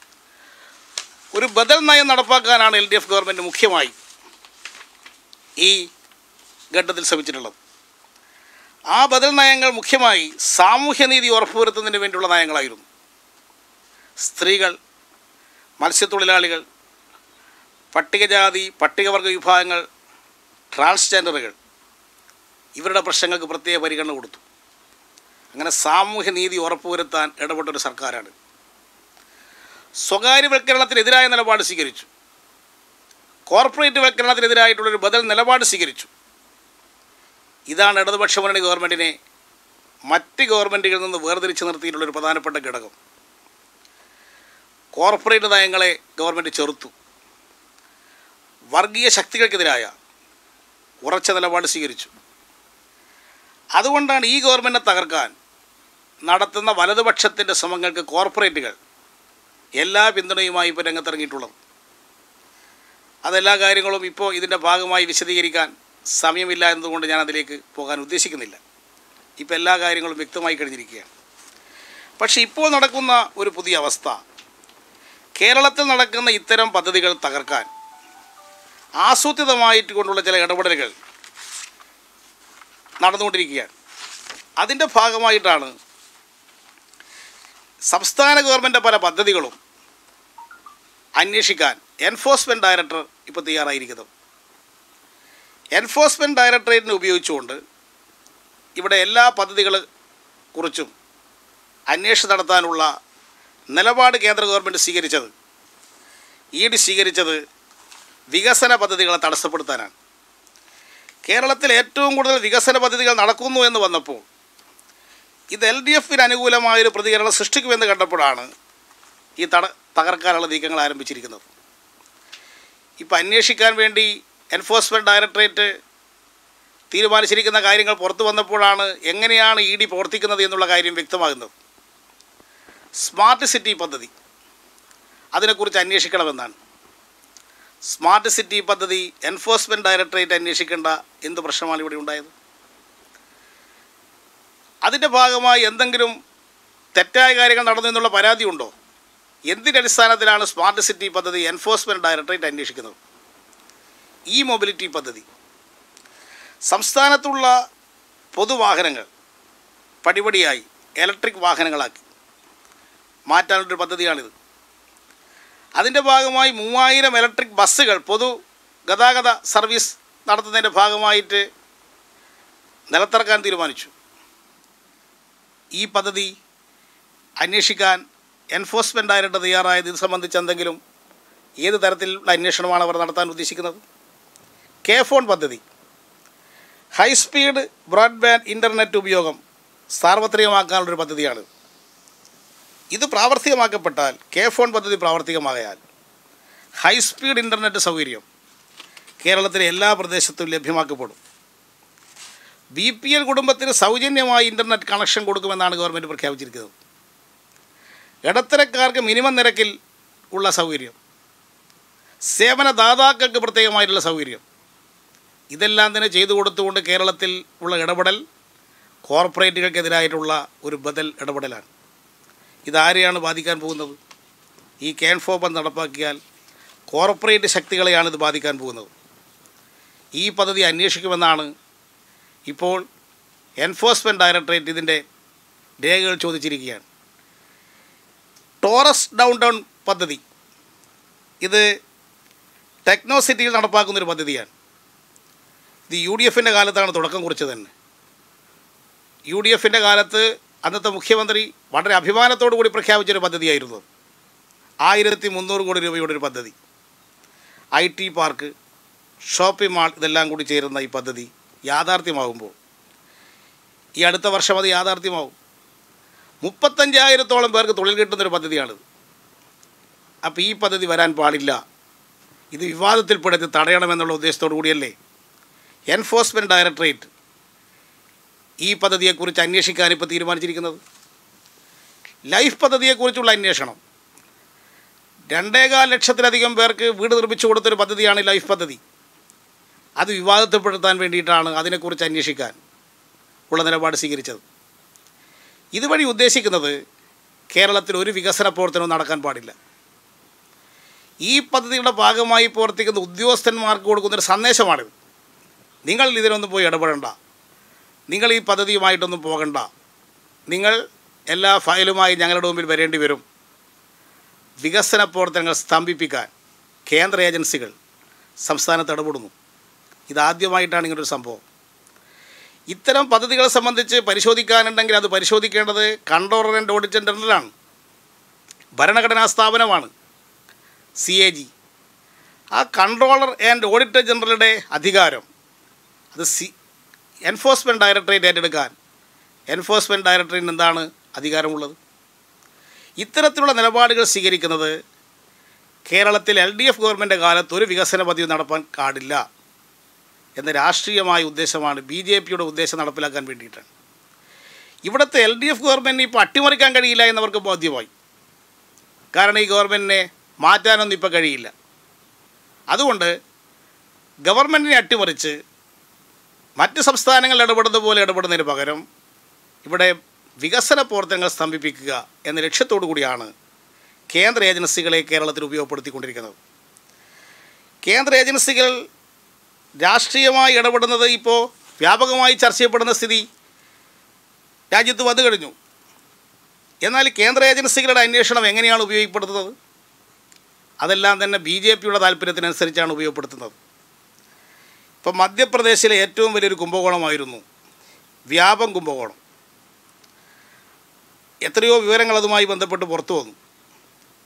ഒരു ബദൽ നയം നടപ്പാക്കാനാണ് എൽ ഡി എഫ് ഗവൺമെൻറ് മുഖ്യമായി ഈ ഘട്ടത്തിൽ ശ്രമിച്ചിട്ടുള്ളത് ആ ബദൽ നയങ്ങൾ മുഖ്യമായി സാമൂഹ്യനീതി ഉറപ്പുവരുത്തുന്നതിന് വേണ്ടിയുള്ള നയങ്ങളായിരുന്നു സ്ത്രീകൾ മത്സ്യത്തൊഴിലാളികൾ പട്ടികജാതി പട്ടികവർഗ വിഭാഗങ്ങൾ ട്രാൻസ്ജെൻഡറുകൾ ഇവരുടെ പ്രശ്നങ്ങൾക്ക് പ്രത്യേക പരിഗണന കൊടുത്തു അങ്ങനെ സാമൂഹ്യനീതി ഉറപ്പുവരുത്താൻ ഇടപെട്ടൊരു സർക്കാരാണ് സ്വകാര്യവൽക്കരണത്തിനെതിരായ നിലപാട് സ്വീകരിച്ചു കോർപ്പറേറ്റ് വൽക്കരണത്തിനെതിരായിട്ടുള്ളൊരു ബദൽ നിലപാട് സ്വീകരിച്ചു ഇതാണ് ഇടതുപക്ഷ മുന്നണി ഗവൺമെൻറ്റിനെ മറ്റ് ഗവൺമെൻറ്റുകളിൽ നിന്ന് വേർതിരിച്ച് നിർത്തിയിട്ടുള്ളൊരു പ്രധാനപ്പെട്ട ഘടകം കോർപ്പറേറ്റ് നയങ്ങളെ ഗവൺമെൻറ് ചെറുത്തു വർഗീയ ശക്തികൾക്കെതിരായ ഉറച്ച നിലപാട് സ്വീകരിച്ചു അതുകൊണ്ടാണ് ഈ ഗവൺമെൻറ്റിനെ തകർക്കാൻ നടത്തുന്ന വലതുപക്ഷത്തിൻ്റെ ശ്രമങ്ങൾക്ക് കോർപ്പറേറ്റുകൾ എല്ലാ പിന്തുണയുമായി ഇപ്പോൾ രംഗത്തിറങ്ങിയിട്ടുള്ളത് അതെല്ലാ കാര്യങ്ങളും ഇപ്പോൾ ഇതിൻ്റെ ഭാഗമായി വിശദീകരിക്കാൻ സമയമില്ല എന്നതുകൊണ്ട് ഞാൻ അതിലേക്ക് പോകാൻ ഉദ്ദേശിക്കുന്നില്ല ഇപ്പോൾ എല്ലാ കാര്യങ്ങളും വ്യക്തമായി കഴിഞ്ഞിരിക്കുകയാണ് പക്ഷേ ഇപ്പോൾ നടക്കുന്ന ഒരു പുതിയ അവസ്ഥ കേരളത്തിൽ നടക്കുന്ന ഇത്തരം പദ്ധതികൾ തകർക്കാൻ ആസൂത്രിതമായിട്ട് കൊണ്ടുള്ള ചില ഇടപെടലുകൾ നടന്നുകൊണ്ടിരിക്കുകയാണ് അതിൻ്റെ ഭാഗമായിട്ടാണ് സംസ്ഥാന ഗവൺമെൻറ് പല പദ്ധതികളും അന്വേഷിക്കാൻ എൻഫോഴ്സ്മെൻറ്റ് ഡയറക്ടർ ഇപ്പോൾ തയ്യാറായിരിക്കുന്നത് എൻഫോഴ്സ്മെൻറ്റ് ഡയറക്ടറേറ്റിനെ ഉപയോഗിച്ചുകൊണ്ട് ഇവിടെ എല്ലാ പദ്ധതികളെ കുറിച്ചും അന്വേഷണം നടത്താനുള്ള നിലപാട് കേന്ദ്ര ഗവൺമെൻറ് സ്വീകരിച്ചത് ഇ ഡി സ്വീകരിച്ചത് വികസന പദ്ധതികളെ തടസ്സപ്പെടുത്താനാണ് കേരളത്തിൽ ഏറ്റവും കൂടുതൽ വികസന പദ്ധതികൾ നടക്കുന്നു എന്ന് വന്നപ്പോൾ ഇത് എൽ ഡി എഫിന് അനുകൂലമായൊരു പ്രതികരണം സൃഷ്ടിക്കുമെന്ന് കണ്ടപ്പോഴാണ് ഈ തട തകർക്കാനുള്ള നീക്കങ്ങൾ ആരംഭിച്ചിരിക്കുന്നത് ഇപ്പം അന്വേഷിക്കാൻ വേണ്ടി എൻഫോഴ്സ്മെൻറ്റ് ഡയറക്ടറേറ്റ് തീരുമാനിച്ചിരിക്കുന്ന കാര്യങ്ങൾ പുറത്തു വന്നപ്പോഴാണ് എങ്ങനെയാണ് ഇ ഡി പ്രവർത്തിക്കുന്നത് എന്നുള്ള കാര്യം വ്യക്തമാകുന്നത് സ്മാർട്ട് സിറ്റി പദ്ധതി അതിനെക്കുറിച്ച് അന്വേഷിക്കണമെന്നാണ് സ്മാർട്ട് സിറ്റി പദ്ധതി എൻഫോഴ്സ്മെൻറ്റ് ഡയറക്ടറേറ്റ് അന്വേഷിക്കേണ്ട എന്ത് പ്രശ്നമാണ് ഇവിടെ ഉണ്ടായത് അതിൻ്റെ ഭാഗമായി എന്തെങ്കിലും തെറ്റായ കാര്യങ്ങൾ നടന്നു എന്നുള്ള പരാതി ഉണ്ടോ എന്തിൻ്റെ അടിസ്ഥാനത്തിലാണ് സ്മാർട്ട് സിറ്റി പദ്ധതി എൻഫോഴ്സ്മെൻറ്റ് ഡയറക്ടറേറ്റ് അന്വേഷിക്കുന്നത് ഇ മൊബിലിറ്റി പദ്ധതി സംസ്ഥാനത്തുള്ള പൊതുവാഹനങ്ങൾ പടിപടിയായി ഇലക്ട്രിക് വാഹനങ്ങളാക്കി മാറ്റാനുള്ളൊരു പദ്ധതിയാണിത് അതിൻ്റെ ഭാഗമായി മൂവായിരം ഇലക്ട്രിക് ബസ്സുകൾ പൊതു ഗതാഗത സർവീസ് നടത്തുന്നതിൻ്റെ ഭാഗമായിട്ട് നിലത്തിറക്കാൻ തീരുമാനിച്ചു ഈ പദ്ധതി അന്വേഷിക്കാൻ എൻഫോഴ്സ്മെൻറ്റ് ഡയറക്ടർ തയ്യാറായത് ഇത് സംബന്ധിച്ച് എന്തെങ്കിലും ഏത് തരത്തിലുള്ള അന്വേഷണമാണ് അവർ നടത്താൻ ഉദ്ദേശിക്കുന്നത് കെ ഫോൺ പദ്ധതി ഹൈസ്പീഡ് ബ്രോഡ്ബാൻഡ് ഇൻ്റർനെറ്റ് ഉപയോഗം സാർവത്രികമാക്കാനുള്ളൊരു പദ്ധതിയാണ് ഇത് പ്രാവർത്തികമാക്കപ്പെട്ടാൽ കെ ഫോൺ പദ്ധതി പ്രാവർത്തികമായാൽ ഹൈസ്പീഡ് ഇൻ്റർനെറ്റ് സൗകര്യം കേരളത്തിലെ എല്ലാ പ്രദേശത്തും ലഭ്യമാക്കപ്പെടും ബി പി എൽ കുടുംബത്തിന് സൗജന്യമായി ഇൻ്റർനെറ്റ് കണക്ഷൻ കൊടുക്കുമെന്നാണ് ഗവൺമെൻറ് പ്രഖ്യാപിച്ചിരിക്കുന്നത് ഇടത്തരക്കാർക്ക് മിനിമം നിരക്കിൽ ഉള്ള സൗകര്യം സേവനദാതാക്കൾക്ക് പ്രത്യേകമായിട്ടുള്ള സൗകര്യം ഇതെല്ലാം തന്നെ ചെയ്തു കൊടുത്തുകൊണ്ട് കേരളത്തിൽ ഉള്ള ഇടപെടൽ കോർപ്പറേറ്റുകൾക്കെതിരായിട്ടുള്ള ഒരു ബദൽ ഇടപെടലാണ് ഇതാരെയാണ് ബാധിക്കാൻ പോകുന്നത് ഈ ക്യാൻഫോ ബന്ദ് നടപ്പാക്കിയാൽ കോർപ്പറേറ്റ് ശക്തികളെയാണ് ഇത് ബാധിക്കാൻ പോകുന്നത് ഈ പദ്ധതി അന്വേഷിക്കുമെന്നാണ് ഇപ്പോൾ എൻഫോഴ്സ്മെൻറ്റ് ഡയറക്ടറേറ്റ് ഇതിൻ്റെ രേഖകൾ ചോദിച്ചിരിക്കുകയാണ് ടോറസ് ഡൗൺ ടൗൺ പദ്ധതി ഇത് ടെക്നോ സിറ്റിയിൽ നടപ്പാക്കുന്നൊരു പദ്ധതിയാണ് ഇത് യു ഡി എഫിൻ്റെ കാലത്താണ് തുടക്കം കുറിച്ചത് തന്നെ യു ഡി എഫിൻ്റെ കാലത്ത് അന്നത്തെ മുഖ്യമന്ത്രി വളരെ അഭിമാനത്തോടു കൂടി പ്രഖ്യാപിച്ചൊരു പദ്ധതിയായിരുന്നു ആയിരത്തി മുന്നൂറ് കോടി രൂപയുടെ ഒരു പദ്ധതി I T park shopping mall ഇതെല്ലാം കൂടി ചേരുന്ന ഈ പദ്ധതി യാഥാർത്ഥ്യമാകുമ്പോൾ ഈ അടുത്ത വർഷം അത് യാഥാർത്ഥ്യമാവും മുപ്പത്തഞ്ചായിരത്തോളം പേർക്ക് തൊഴിൽ കിട്ടുന്നൊരു പദ്ധതിയാണിത് അപ്പോൾ ഈ പദ്ധതി വരാൻ പാടില്ല ഇത് വിവാദത്തിൽപ്പെടുത്തി തടയണമെന്നുള്ള ഉദ്ദേശത്തോടു കൂടിയല്ലേ എൻഫോഴ്സ്മെൻറ്റ് ഡയറക്ടറേറ്റ് ഈ പദ്ധതിയെക്കുറിച്ച് അന്വേഷിക്കാൻ ഇപ്പോൾ തീരുമാനിച്ചിരിക്കുന്നത് ലൈഫ് പദ്ധതിയെക്കുറിച്ചുള്ള അന്വേഷണം രണ്ടേകാൽ ലക്ഷത്തിലധികം പേർക്ക് വീട് നിർമ്മിച്ചു കൊടുത്തൊരു പദ്ധതിയാണ് ലൈഫ് പദ്ധതി അത് വിവാദത്തിൽപ്പെടുത്താൻ വേണ്ടിയിട്ടാണ് അതിനെക്കുറിച്ച് അന്വേഷിക്കാൻ ഉള്ള നിലപാട് സ്വീകരിച്ചത് ഇതുവഴി ഉദ്ദേശിക്കുന്നത് കേരളത്തിൽ ഒരു വികസന പ്രവർത്തനവും നടക്കാൻ പാടില്ല ഈ പദ്ധതിയുടെ ഭാഗമായി പ്രവർത്തിക്കുന്ന ഉദ്യോഗസ്ഥന്മാർക്ക് കൊടുക്കുന്നൊരു സന്ദേശമാണിത് നിങ്ങൾ ഇതിനൊന്നും പോയി ഇടപെടണ്ട നിങ്ങൾ ഈ പദ്ധതിയുമായിട്ടൊന്നും പോകണ്ട നിങ്ങൾ എല്ലാ ഫയലുമായി ഞങ്ങളുടെ മുമ്പിൽ വരേണ്ടി വരും വികസന പ്രവർത്തനങ്ങൾ സ്തംഭിപ്പിക്കാൻ കേന്ദ്ര ഏജൻസികൾ സംസ്ഥാനത്ത് ഇടപെടുന്നു ഇതാദ്യമായിട്ടാണ് ഇങ്ങനൊരു സംഭവം ഇത്തരം പദ്ധതികളെ സംബന്ധിച്ച് പരിശോധിക്കാനുണ്ടെങ്കിൽ അത് പരിശോധിക്കേണ്ടത് കൺട്രോളർ ആൻഡ് ഓഡിറ്റർ ജനറലാണ് ഭരണഘടനാ സ്ഥാപനമാണ് സി എ ജി ആ കൺട്രോളർ ആൻഡ് ഓഡിറ്റർ ജനറലുടെ അധികാരം അത് സി എൻഫോഴ്സ്മെൻറ്റ് ഡയറക്ടറേറ്റ് ഏറ്റെടുക്കാൻ എൻഫോഴ്സ്മെൻറ്റ് ഡയറക്ടറേറ്റിന് എന്താണ് അധികാരമുള്ളത് ഇത്തരത്തിലുള്ള നിലപാടുകൾ സ്വീകരിക്കുന്നത് കേരളത്തിൽ എൽ ഡി എഫ് ഗവൺമെൻറ് കാലത്ത് ഒരു വികസന പദ്ധതി നടപ്പാൻ പാടില്ല എന്ന രാഷ്ട്രീയമായ ഉദ്ദേശമാണ് ബി ജെ പിയുടെ ഉദ്ദേശം നടപ്പിലാക്കാൻ വേണ്ടിയിട്ടാണ് ഇവിടുത്തെ എൽ ഡി എഫ് ഗവൺമെൻറ്റിന് ഇപ്പോൾ അട്ടിമറിക്കാൻ കഴിയില്ല എന്നവർക്ക് ബോധ്യമായി കാരണം ഈ ഗവൺമെൻറ്റിനെ മാറ്റാനൊന്നും ഇപ്പോൾ കഴിയില്ല അതുകൊണ്ട് ഗവൺമെൻറ്റിനെ അട്ടിമറിച്ച് മറ്റ് സംസ്ഥാനങ്ങൾ ഇടപെടുന്ന പോലെ ഇടപെടുന്നതിന് പകരം ഇവിടെ വികസന പ്രവർത്തനങ്ങൾ സ്തംഭിപ്പിക്കുക എന്ന ലക്ഷ്യത്തോടു കൂടിയാണ് കേന്ദ്ര ഏജൻസികളെ കേരളത്തിൽ ഉപയോഗപ്പെടുത്തിക്കൊണ്ടിരിക്കുന്നത് കേന്ദ്ര ഏജൻസികൾ രാഷ്ട്രീയമായി ഇടപെടുന്നത് ഇപ്പോൾ വ്യാപകമായി ചർച്ച ചെയ്യപ്പെടുന്ന സ്ഥിതി രാജ്യത്ത് വന്നു കഴിഞ്ഞു എന്നാൽ കേന്ദ്ര ഏജൻസികളുടെ അന്വേഷണം എങ്ങനെയാണ് ഉപയോഗപ്പെടുത്തുന്നത് അതെല്ലാം തന്നെ ബി ജെ പിയുടെ താല്പര്യത്തിനനുസരിച്ചാണ് ഉപയോഗപ്പെടുത്തുന്നത് ഇപ്പം മധ്യപ്രദേശിലെ ഏറ്റവും വലിയൊരു കുംഭകോണമായിരുന്നു വ്യാപം കുംഭകോണം എത്രയോ വിവരങ്ങൾ അതുമായി ബന്ധപ്പെട്ട് പുറത്തു വന്നു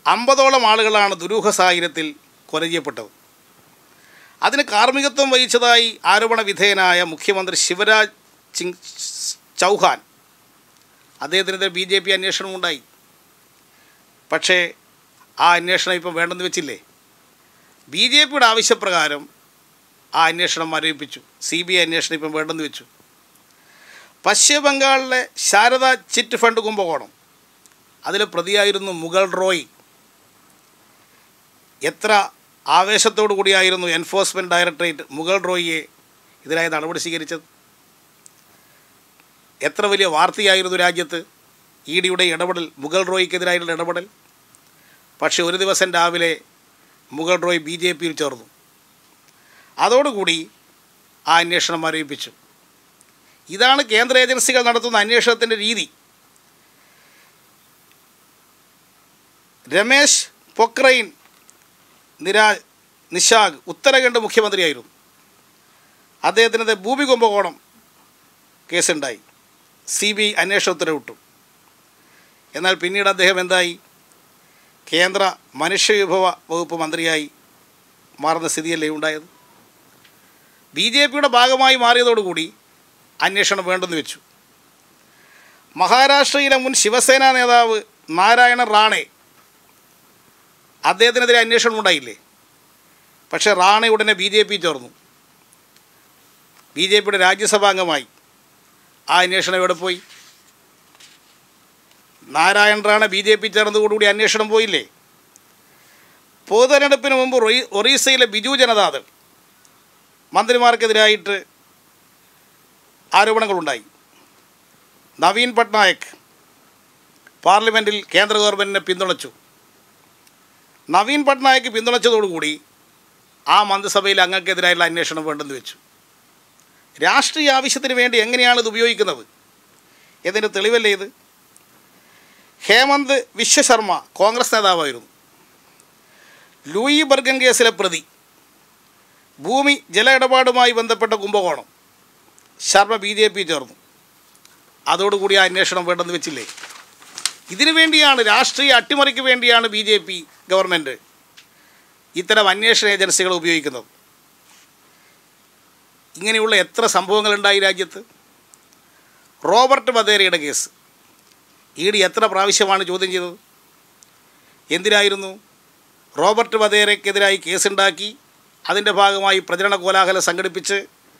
അമ്പതോളം ആളുകളാണ് ദുരൂഹ സാഹചര്യത്തിൽ കൊല ചെയ്യപ്പെട്ടത് അതിന് കാർമ്മികത്വം വഹിച്ചതായി ആരോപണ വിധേയനായ മുഖ്യമന്ത്രി ശിവരാജ് സിംഗ് ചൗഹാൻ അദ്ദേഹത്തിനെതിരെ ബി ജെ പി അന്വേഷണം ഉണ്ടായി പക്ഷേ ആ അന്വേഷണം ഇപ്പം വേണ്ടെന്ന് വെച്ചില്ലേ ബി ജെ പിയുടെ ആവശ്യപ്രകാരം ആ അന്വേഷണം മരവിപ്പിച്ചു സി ബി ഐ അന്വേഷണം ഇപ്പം വേണ്ടെന്ന് വെച്ചു പശ്ചിമ ബംഗാളിലെ ശാരദ ചിറ്റ് ഫണ്ട് കുംഭകോണം അതിലെ പ്രതിയായിരുന്നു മുഗൾ റോയ് എത്ര ആവേശത്തോടു കൂടിയായിരുന്നു എൻഫോഴ്സ്മെൻറ്റ് ഡയറക്ടറേറ്റ് മുഗൾ റോയിയെ ഇതിനായി നടപടി സ്വീകരിച്ചത് എത്ര വലിയ വാർത്തയായിരുന്നു രാജ്യത്ത് ഇ ഡിയുടെ ഇടപെടൽ മുഗൾ റോയ്ക്കെതിരായിട്ടുള്ള ഇടപെടൽ പക്ഷേ ഒരു ദിവസം രാവിലെ മുഗൾ റോയ് ബി ജെ പിയിൽ ചേർന്നു അതോടുകൂടി ആ അന്വേഷണം മരവിപ്പിച്ചു ഇതാണ് കേന്ദ്ര ഏജൻസികൾ നടത്തുന്ന അന്വേഷണത്തിൻ്റെ രീതി രമേശ് പൊക്രൈൻ നിരാ നിഷാഗ് ഉത്തരാഖണ്ഡ് മുഖ്യമന്ത്രിയായിരുന്നു അദ്ദേഹത്തിനെതിരെ ഭൂമി കുംഭകോണം കേസുണ്ടായി സി ബി ഐ അന്വേഷണ ഉത്തരവിട്ടു എന്നാൽ പിന്നീട് അദ്ദേഹം എന്തായി കേന്ദ്ര മനുഷ്യവിഭവ വകുപ്പ് മന്ത്രിയായി മാറുന്ന സ്ഥിതിയല്ലേ ഉണ്ടായത് ബി ജെ പിയുടെ ഭാഗമായി മാറിയതോടുകൂടി അന്വേഷണം വേണ്ടെന്ന് വെച്ചു മഹാരാഷ്ട്രയിലെ മുൻ ശിവസേന നേതാവ് നാരായണ റാണെ അദ്ദേഹത്തിനെതിരെ അന്വേഷണം ഉണ്ടായില്ലേ പക്ഷേ റാണെ ഉടനെ ബി ജെ പി ചേർന്നു ബി ജെ പിയുടെ രാജ്യസഭാംഗമായി ആ അന്വേഷണം എവിടെ പോയി Narayan Rane B J P ചേർന്നതോടുകൂടി അന്വേഷണം പോയില്ലേ പൊതുതെരഞ്ഞെടുപ്പിന് മുമ്പ് റൊയി- ഒറീസയിലെ ബിജു ജനതാദൾ മന്ത്രിമാർക്കെതിരായിട്ട് ആരോപണങ്ങളുണ്ടായി നവീൻ പട്നായക് പാർലമെൻറ്റിൽ കേന്ദ്ര ഗവൺമെൻറ്റിനെ പിന്തുണച്ചു നവീൻ പട്നായക് പിന്തുണച്ചതോടുകൂടി ആ മന്ത്രിസഭയിൽ അംഗങ്ങൾക്കെതിരായുള്ള അന്വേഷണം വേണ്ടെന്ന് വെച്ചു രാഷ്ട്രീയ ആവശ്യത്തിന് വേണ്ടി എങ്ങനെയാണ് ഇത് ഉപയോഗിക്കുന്നത് എന്നതിൻ്റെ തെളിവല്ലേ ഇത് ഹേമന്ത് വിശ്വശർമ്മ കോൺഗ്രസ് നേതാവായിരുന്നു ലൂയി ബർഗൻ കേസിലെ പ്രതി ഭൂമി ജല ഇടപാടുമായി ബന്ധപ്പെട്ട കുംഭകോണം ശർമ്മ ബി ജെ പി ചേർന്നു അതോടുകൂടി ആ അന്വേഷണം വേണ്ടെന്ന് വെച്ചില്ലേ ഇതിനു വേണ്ടിയാണ് രാഷ്ട്രീയ അട്ടിമറിക്ക് വേണ്ടിയാണ് ബി ജെ പി ഗവൺമെൻറ് ഇത്തരം അന്വേഷണ ഏജൻസികൾ ഉപയോഗിക്കുന്നത് ഇങ്ങനെയുള്ള എത്ര സംഭവങ്ങളുണ്ടായി രാജ്യത്ത് റോബർട്ട് വധേരയുടെ കേസ് ഇ ഡി എത്ര പ്രാവശ്യമാണ് ചോദ്യം ചെയ്തത് എന്തിനായിരുന്നു റോബർട്ട് വധേരയ്ക്കെതിരായി കേസുണ്ടാക്കി അതിൻ്റെ ഭാഗമായി പ്രചരണ കോലാഹലം സംഘടിപ്പിച്ച്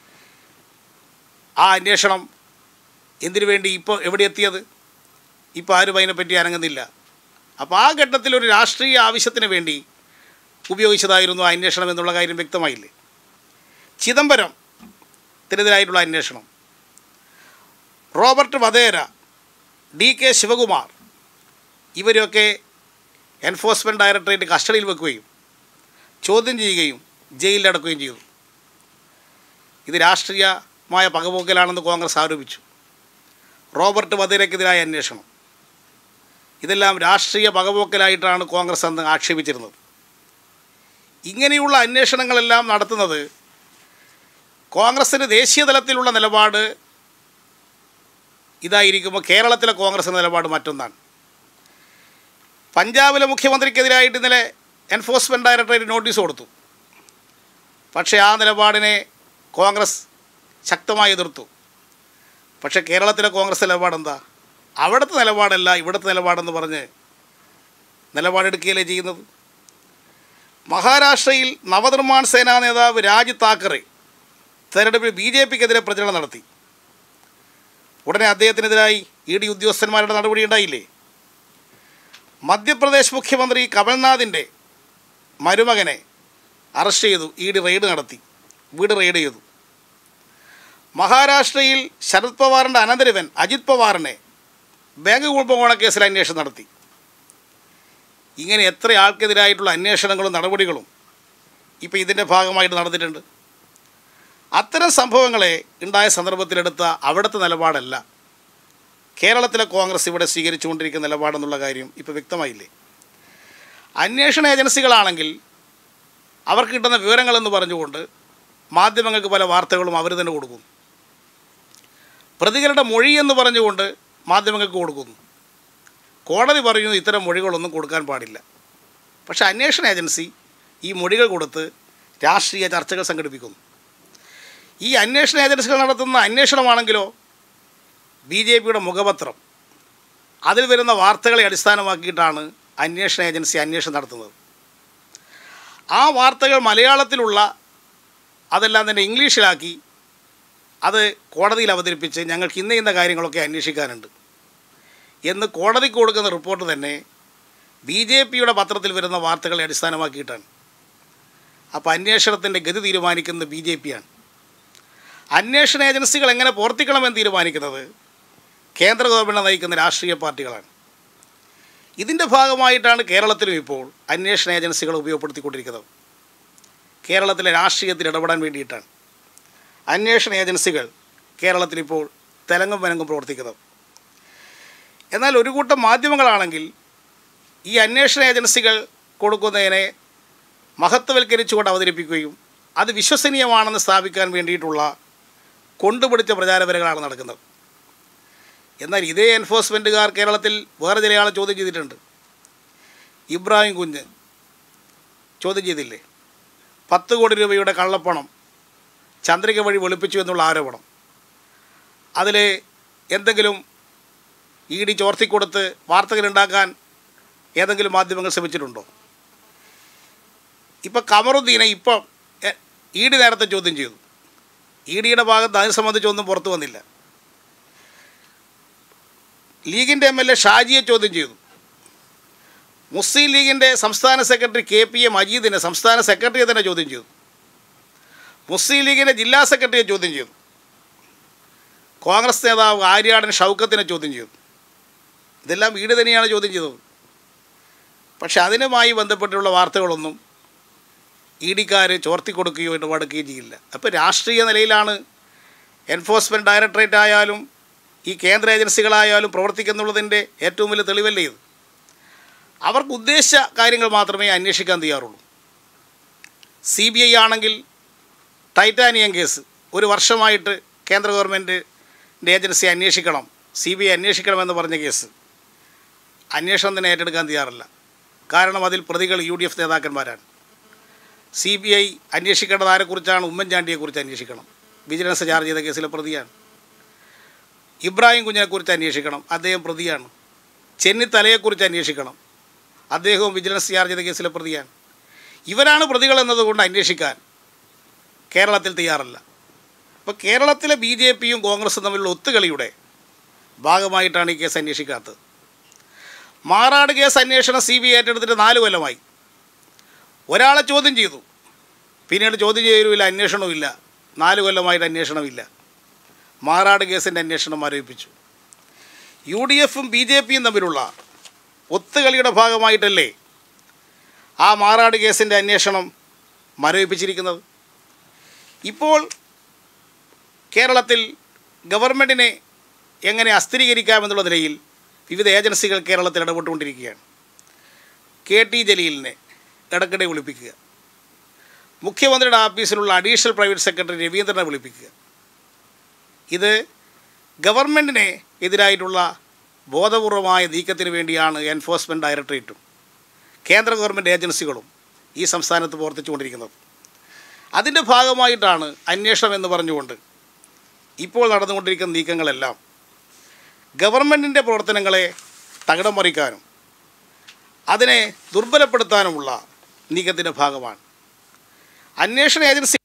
ആ അന്വേഷണം എന്തിനു വേണ്ടി ഇപ്പോൾ എവിടെ എത്തിയത് ഇപ്പോൾ ആരും അതിനെപ്പറ്റി അനങ്ങുന്നില്ല അപ്പോൾ ആ ഘട്ടത്തിൽ ഒരു രാഷ്ട്രീയ ആവശ്യത്തിന് വേണ്ടി ഉപയോഗിച്ചതായിരുന്നു ആ അന്വേഷണം എന്നുള്ള കാര്യം വ്യക്തമായില്ലേ ചിദംബരം ത്തിനെതിരായിട്ടുള്ള അന്വേഷണം Robert Vadra D K Shivakumar ഇവരൊക്കെ എൻഫോഴ്സ്മെൻറ്റ് ഡയറക്ടറേറ്റ് കസ്റ്റഡിയിൽ വെക്കുകയും ചോദ്യം ചെയ്യുകയും ജയിലിലടക്കുകയും ചെയ്തു ഇത് രാഷ്ട്രീയമായ പകപോക്കലാണെന്ന് കോൺഗ്രസ് ആരോപിച്ചു റോബർട്ട് വധേരയ്ക്കെതിരായ അന്വേഷണം ഇതെല്ലാം രാഷ്ട്രീയ പകപോക്കലായിട്ടാണ് കോൺഗ്രസ് അന്ന് ആക്ഷേപിച്ചിരുന്നത് ഇങ്ങനെയുള്ള അന്വേഷണങ്ങളെല്ലാം നടത്തുന്നത് കോൺഗ്രസ്സിന് ദേശീയ തലത്തിലുള്ള നിലപാട് ഇതായിരിക്കുമ്പോൾ കേരളത്തിലെ കോൺഗ്രസ് നിലപാട് മറ്റൊന്നാണ് പഞ്ചാബിലെ മുഖ്യമന്ത്രിക്കെതിരായിട്ട് ഇന്നലെ എൻഫോഴ്സ്മെൻറ്റ് ഡയറക്ടറേറ്റ് നോട്ടീസ് കൊടുത്തു പക്ഷേ ആ നിലപാടിനെ കോൺഗ്രസ് ശക്തമായി എതിർത്തു പക്ഷേ കേരളത്തിലെ കോൺഗ്രസ് നിലപാട് എന്താ അവിടുത്തെ നിലപാടല്ല ഇവിടുത്തെ നിലപാടെന്ന് പറഞ്ഞ് നിലപാടെടുക്കുകയല്ലേ ചെയ്യുന്നത് മഹാരാഷ്ട്രയിൽ നവനിർമ്മാൺ സേനാ നേതാവ് രാജ് താക്കറെ തെരഞ്ഞെടുപ്പിൽ ബി ജെ പിക്കെതിരെ പ്രചരണം നടത്തി ഉടനെ അദ്ദേഹത്തിനെതിരായി ഇ ഡി ഉദ്യോഗസ്ഥന്മാരുടെ നടപടി ഉണ്ടായില്ലേ മധ്യപ്രദേശ് മുഖ്യമന്ത്രി കമൽനാഥിൻ്റെ മരുമകനെ അറസ്റ്റ് ചെയ്തു ഇ ഡി റെയ്ഡ് നടത്തി വീട് റെയ്ഡ് ചെയ്തു മഹാരാഷ്ട്രയിൽ ശരത് പവാറിൻ്റെ അനന്തരവൻ അജിത് പവാറിനെ ബാങ്ക് കുഴപ്പകോണ കേസിൽ അന്വേഷണം നടത്തി ഇങ്ങനെ എത്ര ആൾക്കെതിരായിട്ടുള്ള അന്വേഷണങ്ങളും നടപടികളും ഇപ്പോൾ ഇതിൻ്റെ ഭാഗമായിട്ട് നടന്നിട്ടുണ്ട് അത്തരം സംഭവങ്ങളെ ഉണ്ടായ സന്ദർഭത്തിലെടുത്ത അവിടുത്തെ നിലപാടല്ല കേരളത്തിലെ കോൺഗ്രസ് ഇവിടെ സ്വീകരിച്ചുകൊണ്ടിരിക്കുന്ന നിലപാടെന്നുള്ള കാര്യം ഇപ്പോൾ വ്യക്തമായില്ലേ അന്വേഷണ ഏജൻസികളാണെങ്കിൽ അവർക്ക് കിട്ടുന്ന വിവരങ്ങളെന്ന് പറഞ്ഞുകൊണ്ട് മാധ്യമങ്ങൾക്ക് പല വാർത്തകളും അവർ തന്നെ കൊടുക്കുന്നു പ്രതികളുടെ മൊഴി എന്ന് പറഞ്ഞുകൊണ്ട് മാധ്യമങ്ങൾക്ക് കൊടുക്കുന്നു കോടതി പറയുന്നു ഇത്തരം മൊഴികളൊന്നും കൊടുക്കാൻ പാടില്ല പക്ഷേ അന്വേഷണ ഏജൻസി ഈ മൊഴികൾ കൊടുത്ത് രാഷ്ട്രീയ ചർച്ചകൾ സംഘടിപ്പിക്കുന്നു ഈ അന്വേഷണ ഏജൻസികൾ നടത്തുന്ന അന്വേഷണമാണെങ്കിലോ ബി ജെ പിയുടെ മുഖപത്രം അതിൽ വരുന്ന വാർത്തകളെ അടിസ്ഥാനമാക്കിയിട്ടാണ് അന്വേഷണ ഏജൻസി അന്വേഷണം നടത്തുന്നത് ആ വാർത്തകൾ മലയാളത്തിലുള്ള അതെല്ലാം തന്നെ ഇംഗ്ലീഷിലാക്കി അത് കോടതിയിൽ അവതരിപ്പിച്ച് ഞങ്ങൾക്ക് ഇന്ന ഇന്ന കാര്യങ്ങളൊക്കെ അന്വേഷിക്കാനുണ്ട് എന്ന് കോടതിക്ക് കൊടുക്കുന്ന റിപ്പോർട്ട് തന്നെ ബി ജെ പിയുടെ പത്രത്തിൽ വരുന്ന വാർത്തകളെ അടിസ്ഥാനമാക്കിയിട്ടാണ് അപ്പോൾ അന്വേഷണത്തിൻ്റെ ഗതി തീരുമാനിക്കുന്നത് ബി ജെ പിയാണ് അന്വേഷണ ഏജൻസികൾ എങ്ങനെ പ്രവർത്തിക്കണമെന്ന് തീരുമാനിക്കുന്നത് കേന്ദ്ര ഗവൺമെൻറ് നയിക്കുന്ന രാഷ്ട്രീയ പാർട്ടികളാണ് ഇതിൻ്റെ ഭാഗമായിട്ടാണ് കേരളത്തിലും ഇപ്പോൾ അന്വേഷണ ഏജൻസികൾ ഉപയോഗപ്പെടുത്തിക്കൊണ്ടിരിക്കുന്നത് കേരളത്തിലെ രാഷ്ട്രീയത്തിൽ ഇടപെടാൻ വേണ്ടിയിട്ടാണ് അന്വേഷണ ഏജൻസികൾ കേരളത്തിലിപ്പോൾ തെലങ്കും വനങ്കും പ്രവർത്തിക്കുന്നത് എന്നാൽ ഒരു കൂട്ടം മാധ്യമങ്ങളാണെങ്കിൽ ഈ അന്വേഷണ ഏജൻസികൾ കൊടുക്കുന്നതിനെ മഹത്വവൽക്കരിച്ചുകൊണ്ട് അവതരിപ്പിക്കുകയും അത് വിശ്വസനീയമാണെന്ന് സ്ഥാപിക്കാൻ വേണ്ടിയിട്ടുള്ള കൊണ്ടുപിടിച്ച പ്രചാരപരകളാണ് നടക്കുന്നത് എന്നാൽ ഇതേ എൻഫോഴ്സ്മെൻറ്റുകാർ കേരളത്തിൽ വേറെ ചിലയാളെ ചോദ്യം ചെയ്തിട്ടുണ്ട് ഇബ്രാഹിം കുഞ്ഞ് ചോദ്യം ചെയ്തില്ലേ പത്ത് കോടി രൂപയുടെ കള്ളപ്പണം ചന്ദ്രിക വഴി വെളുപ്പിച്ചു എന്നുള്ള ആരോപണം അതിൽ എന്തെങ്കിലും ഇ ഡി ചോർത്തിക്കൊടുത്ത് വാർത്തകളുണ്ടാക്കാൻ ഏതെങ്കിലും മാധ്യമങ്ങൾ ശ്രമിച്ചിട്ടുണ്ടോ ഇപ്പം കമറുദ്ദീനെ ഇപ്പം ഇ ഡി നേരത്തെ ചോദ്യം ചെയ്തു ഇ ഡിയുടെ ഭാഗത്ത് അതിനെ സംബന്ധിച്ചൊന്നും പുറത്തു വന്നില്ല ലീഗിൻ്റെ എം എൽ എ ഷാജിയെ ചോദ്യം ചെയ്തു മുസ്ലിം ലീഗിൻ്റെ സംസ്ഥാന സെക്രട്ടറി കെ പി എ മജീദിനെ സംസ്ഥാന സെക്രട്ടറിയെ തന്നെ ചോദ്യം ചെയ്തു മുസ്ലിം ലീഗിൻ്റെ ജില്ലാ സെക്രട്ടറിയെ ചോദ്യം ചെയ്തു കോൺഗ്രസ് നേതാവ് ആര്യാടൻ ഷൗക്കത്തിനെ ചോദ്യം ചെയ്തു ഇതെല്ലാം വീട് തന്നെയാണ് ചോദ്യം ചെയ്തത് പക്ഷെ അതിനുമായി ബന്ധപ്പെട്ടുള്ള വാർത്തകളൊന്നും ഇ ഡിക്കാർ ചോർത്തി കൊടുക്കുകയോ ഇടപെടുകയോ ചെയ്യില്ല അപ്പോൾ രാഷ്ട്രീയ നിലയിലാണ് എൻഫോഴ്സ്മെൻറ്റ് ഡയറക്ടറേറ്റ് ആയാലും ഈ കേന്ദ്ര ഏജൻസികളായാലും പ്രവർത്തിക്കുന്നുള്ളതിൻ്റെ ഏറ്റവും വലിയ തെളിവല്ലേ ഇത് അവർക്ക് ഉദ്ദേശിച്ച കാര്യങ്ങൾ മാത്രമേ അന്വേഷിക്കാൻ തയ്യാറുള്ളൂ സി ബി ഐ ആണെങ്കിൽ ടൈറ്റാനിയം കേസ് ഒരു വർഷമായിട്ട് കേന്ദ്ര ഗവൺമെൻറ്റിൻ്റെ ഏജൻസി അന്വേഷിക്കണം സി ബി ഐ അന്വേഷിക്കണമെന്ന് പറഞ്ഞ കേസ് അന്വേഷണം തന്നെ ഏറ്റെടുക്കാൻ തയ്യാറല്ല കാരണം അതിൽ പ്രതികൾ യു ഡി എഫ് നേതാക്കന്മാരാണ് സി ബി ഐ അന്വേഷിക്കേണ്ടത് ആരെക്കുറിച്ചാണ് ഉമ്മൻചാണ്ടിയെക്കുറിച്ച് അന്വേഷിക്കണം വിജിലൻസ് ചാർജ് ചെയ്ത കേസിലെ പ്രതിയാണ് ഇബ്രാഹിം കുഞ്ഞിനെക്കുറിച്ച് അന്വേഷിക്കണം അദ്ദേഹം പ്രതിയാണ് ചെന്നിത്തലയെക്കുറിച്ച് അന്വേഷിക്കണം അദ്ദേഹവും വിജിലൻസ് ചാർജ് ചെയ്ത കേസിലെ പ്രതിയാണ് ഇവരാണ് പ്രതികൾ എന്നതുകൊണ്ട് അന്വേഷിക്കാൻ കേരളത്തിൽ തയ്യാറല്ല അപ്പോൾ കേരളത്തിലെ ബി ജെ പിയും കോൺഗ്രസും തമ്മിലുള്ള ഒത്തുകളിയുടെ ഭാഗമായിട്ടാണ് ഈ കേസ് അന്വേഷിക്കാത്തത് മാറാട് കേസ് അന്വേഷണം സി ബി ഐ ഏറ്റെടുത്തിട്ട് നാല് കൊല്ലമായി ഒരാളെ ചോദ്യം ചെയ്തു പിന്നീട് ചോദ്യം ചെയ്യലുമില്ല അന്വേഷണവുമില്ല നാല് കൊല്ലമായിട്ട് അന്വേഷണമില്ല മാറാട് കേസിൻ്റെ അന്വേഷണം ആരോപിച്ചു യു ഡി എഫും ബി ജെ പിയും തമ്മിലുള്ള ഒത്തുകളിയുടെ ഭാഗമായിട്ടല്ലേ ആ മാറാട് കേസിൻ്റെ അന്വേഷണം മരവിപ്പിച്ചിരിക്കുന്നത് ഇപ്പോൾ കേരളത്തിൽ ഗവൺമെൻറ്റിനെ എങ്ങനെ അസ്ഥിരീകരിക്കാമെന്നുള്ള നിലയിൽ വിവിധ ഏജൻസികൾ കേരളത്തിൽ ഇടപെട്ടുകൊണ്ടിരിക്കുകയാണ് കെ ടി ജലീലിനെ ഇടയ്ക്കിടെ വിളിപ്പിക്കുക മുഖ്യമന്ത്രിയുടെ ഓഫീസിലുള്ള അഡീഷണൽ പ്രൈവറ്റ് സെക്രട്ടറി രവീന്ദ്രനെ വിളിപ്പിക്കുക ഇത് ഗവൺമെൻറ്റിനെ എതിരായിട്ടുള്ള ബോധപൂർവമായ നീക്കത്തിന് വേണ്ടിയാണ് എൻഫോഴ്സ്മെൻറ്റ് ഡയറക്ടറേറ്റും കേന്ദ്ര ഗവൺമെൻറ് ഏജൻസികളും ഈ സംസ്ഥാനത്ത് പ്രവർത്തിച്ചുകൊണ്ടിരിക്കുന്നത് അതിൻ്റെ ഭാഗമായിട്ടാണ് അന്വേഷണം എന്ന് പറഞ്ഞുകൊണ്ട് ഇപ്പോൾ നടന്നുകൊണ്ടിരിക്കുന്ന നീക്കങ്ങളെല്ലാം ഗവൺമെൻറ്റിൻ്റെ പ്രവർത്തനങ്ങളെ തകിടം മറിക്കാനും അതിനെ ദുർബലപ്പെടുത്താനുമുള്ള നീക്കത്തിൻ്റെ ഭാഗമാണ് അന്വേഷണ ഏജൻസി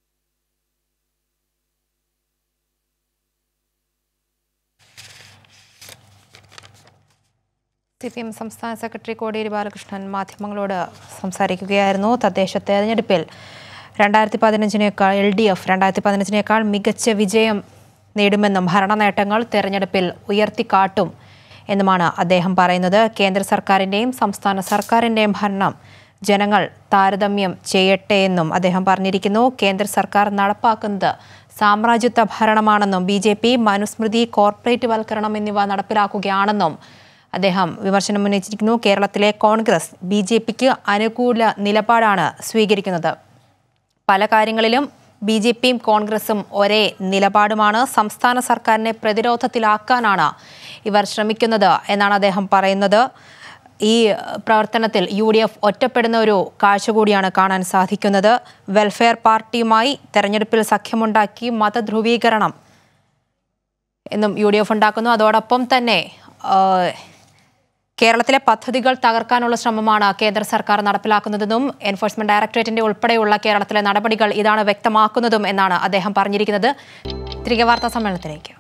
സി പി എം സംസ്ഥാന സെക്രട്ടറി കോടിയേരി ബാലകൃഷ്ണൻ മാധ്യമങ്ങളോട് സംസാരിക്കുകയായിരുന്നു തദ്ദേശ തെരഞ്ഞെടുപ്പിൽ രണ്ടായിരത്തി പതിനഞ്ചിനേക്കാൾ എൽ ഡി എഫ് രണ്ടായിരത്തി പതിനഞ്ചിനേക്കാൾ മികച്ച വിജയം നേടുമെന്നും ഭരണ നേട്ടങ്ങൾ തെരഞ്ഞെടുപ്പിൽ ഉയർത്തിക്കാട്ടും എന്നുമാണ് അദ്ദേഹം പറയുന്നത് കേന്ദ്ര സർക്കാരിൻ്റെയും സംസ്ഥാന സർക്കാരിൻ്റെയും ഭരണം ജനങ്ങൾ താരതമ്യം ചെയ്യട്ടെ എന്നും അദ്ദേഹം പറഞ്ഞിരിക്കുന്നു കേന്ദ്ര സർക്കാർ നടപ്പാക്കുന്നത് സാമ്രാജ്യത്വ ഭരണമാണെന്നും B J P Manusmriti corporate വൽക്കരണം എന്നിവ നടപ്പിലാക്കുകയാണെന്നും അദ്ദേഹം വിമർശനം ഉന്നയിച്ചിരിക്കുന്നു കേരളത്തിലെ കോൺഗ്രസ് ബി ജെ പിക്ക് അനുകൂല നിലപാടാണ് സ്വീകരിക്കുന്നത് പല കാര്യങ്ങളിലും ബി ജെ പിയും കോൺഗ്രസും ഒരേ നിലപാടുമാണ് സംസ്ഥാന സർക്കാരിനെ പ്രതിരോധത്തിലാക്കാനാണ് ഇവർ ശ്രമിക്കുന്നത് എന്നാണ് അദ്ദേഹം പറയുന്നത് ഈ പ്രവർത്തനത്തിൽ യു ഡി എഫ് ഒറ്റപ്പെടുന്ന ഒരു കാഴ്ച കൂടിയാണ് കാണാൻ സാധിക്കുന്നത് വെൽഫെയർ പാർട്ടിയുമായി തെരഞ്ഞെടുപ്പിൽ സഖ്യമുണ്ടാക്കി മതധ്രുവീകരണം എന്നും യു ഡി എഫ് ഉണ്ടാക്കുന്നു അതോടൊപ്പം തന്നെ ആ, കേരളത്തിലെ പദ്ധതികൾ തകർക്കാനുള്ള ശ്രമമാണ് കേന്ദ്ര സർക്കാർ നടപ്പിലാക്കുന്നതെന്നും എൻഫോഴ്സ്മെന്റ് ഡയറക്ടറേറ്റിന്റെ ഉൾപ്പെടെയുള്ള കേരളത്തിലെ നടപടികൾ ഇതാണ് വ്യക്തമാക്കുന്നതും എന്നാണ് അദ്ദേഹം പറഞ്ഞിരിക്കുന്നത് തിരികെ വാർത്താ സമ്മേളനത്തിലേക്ക്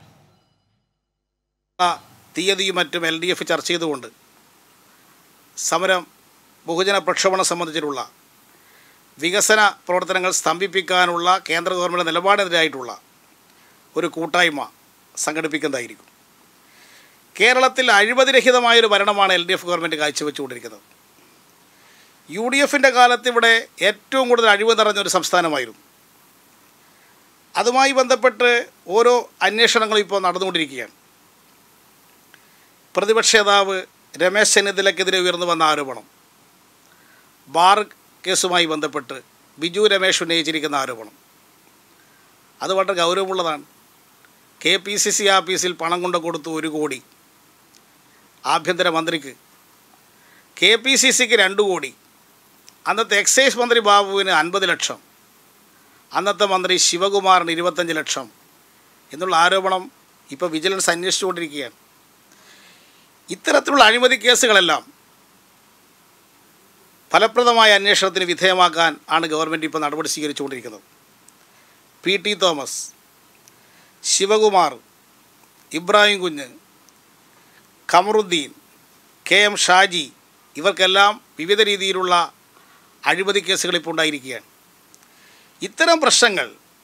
ആ തീയതിയും മറ്റും എൽ ഡി എഫ് ചർച്ച ചെയ്തുകൊണ്ട് സമരം ബഹുജന പ്രക്ഷോഭണം സംബന്ധിച്ചിട്ടുള്ള വികസന പ്രവർത്തനങ്ങൾ സ്തംഭിപ്പിക്കാനുള്ള കേന്ദ്ര ഗവൺമെൻറ് നിലപാടിനെതിരായിട്ടുള്ള ഒരു കൂട്ടായ്മ സംഘടിപ്പിക്കുന്നതായിരിക്കും കേരളത്തിൽ അഴിമതിരഹിതമായൊരു ഭരണമാണ് എൽ ഡി എഫ് ഗവൺമെൻറ് കാഴ്ചവെച്ചുകൊണ്ടിരിക്കുന്നത് യു ഡി എഫിൻ്റെ കാലത്ത് ഇവിടെ ഏറ്റവും കൂടുതൽ അഴിവ് നിറഞ്ഞൊരു സംസ്ഥാനമായിരുന്നു അതുമായി ബന്ധപ്പെട്ട് ഓരോ അന്വേഷണങ്ങളും ഇപ്പോൾ നടന്നുകൊണ്ടിരിക്കുകയാണ് പ്രതിപക്ഷ നേതാവ് രമേശ് ചെന്നിത്തലക്കെതിരെ ഉയർന്നു വന്ന ആരോപണം ബാർ കേസുമായി ബന്ധപ്പെട്ട് ബിജു രമേശ് ഉന്നയിച്ചിരിക്കുന്ന ആരോപണം അത് വളരെ ഗൗരവമുള്ളതാണ് കെ പി സി സി ആഫീസിൽ പണം കൊണ്ട് കൊടുത്തു ഒരു കോടി ആഭ്യന്തരമന്ത്രിക്ക് കെ പി സി സിക്ക് രണ്ട് കോടി അന്നത്തെ എക്സൈസ് മന്ത്രി ബാബുവിന് അൻപത് ലക്ഷം അന്നത്തെ മന്ത്രി ശിവകുമാറിന് ഇരുപത്തഞ്ച് ലക്ഷം എന്നുള്ള ആരോപണം ഇപ്പോൾ വിജിലൻസ് അന്വേഷിച്ചുകൊണ്ടിരിക്കുകയാണ് ഇത്തരത്തിലുള്ള അഴിമതി കേസുകളെല്ലാം ഫലപ്രദമായ അന്വേഷണത്തിന് വിധേയമാക്കാൻ ആണ് ഗവൺമെൻറ് ഇപ്പോൾ നടപടി സ്വീകരിച്ചുകൊണ്ടിരിക്കുന്നത് P T Thomas Shivakumar Ibrahim Kunju Kamaruddin K M Shaji ഇവർക്കെല്ലാം വിവിധ രീതിയിലുള്ള അഴിമതി കേസുകൾ ഇപ്പോൾ ഉണ്ടായിരിക്കുകയാണ് ഇത്തരം പ്രശ്നങ്ങൾ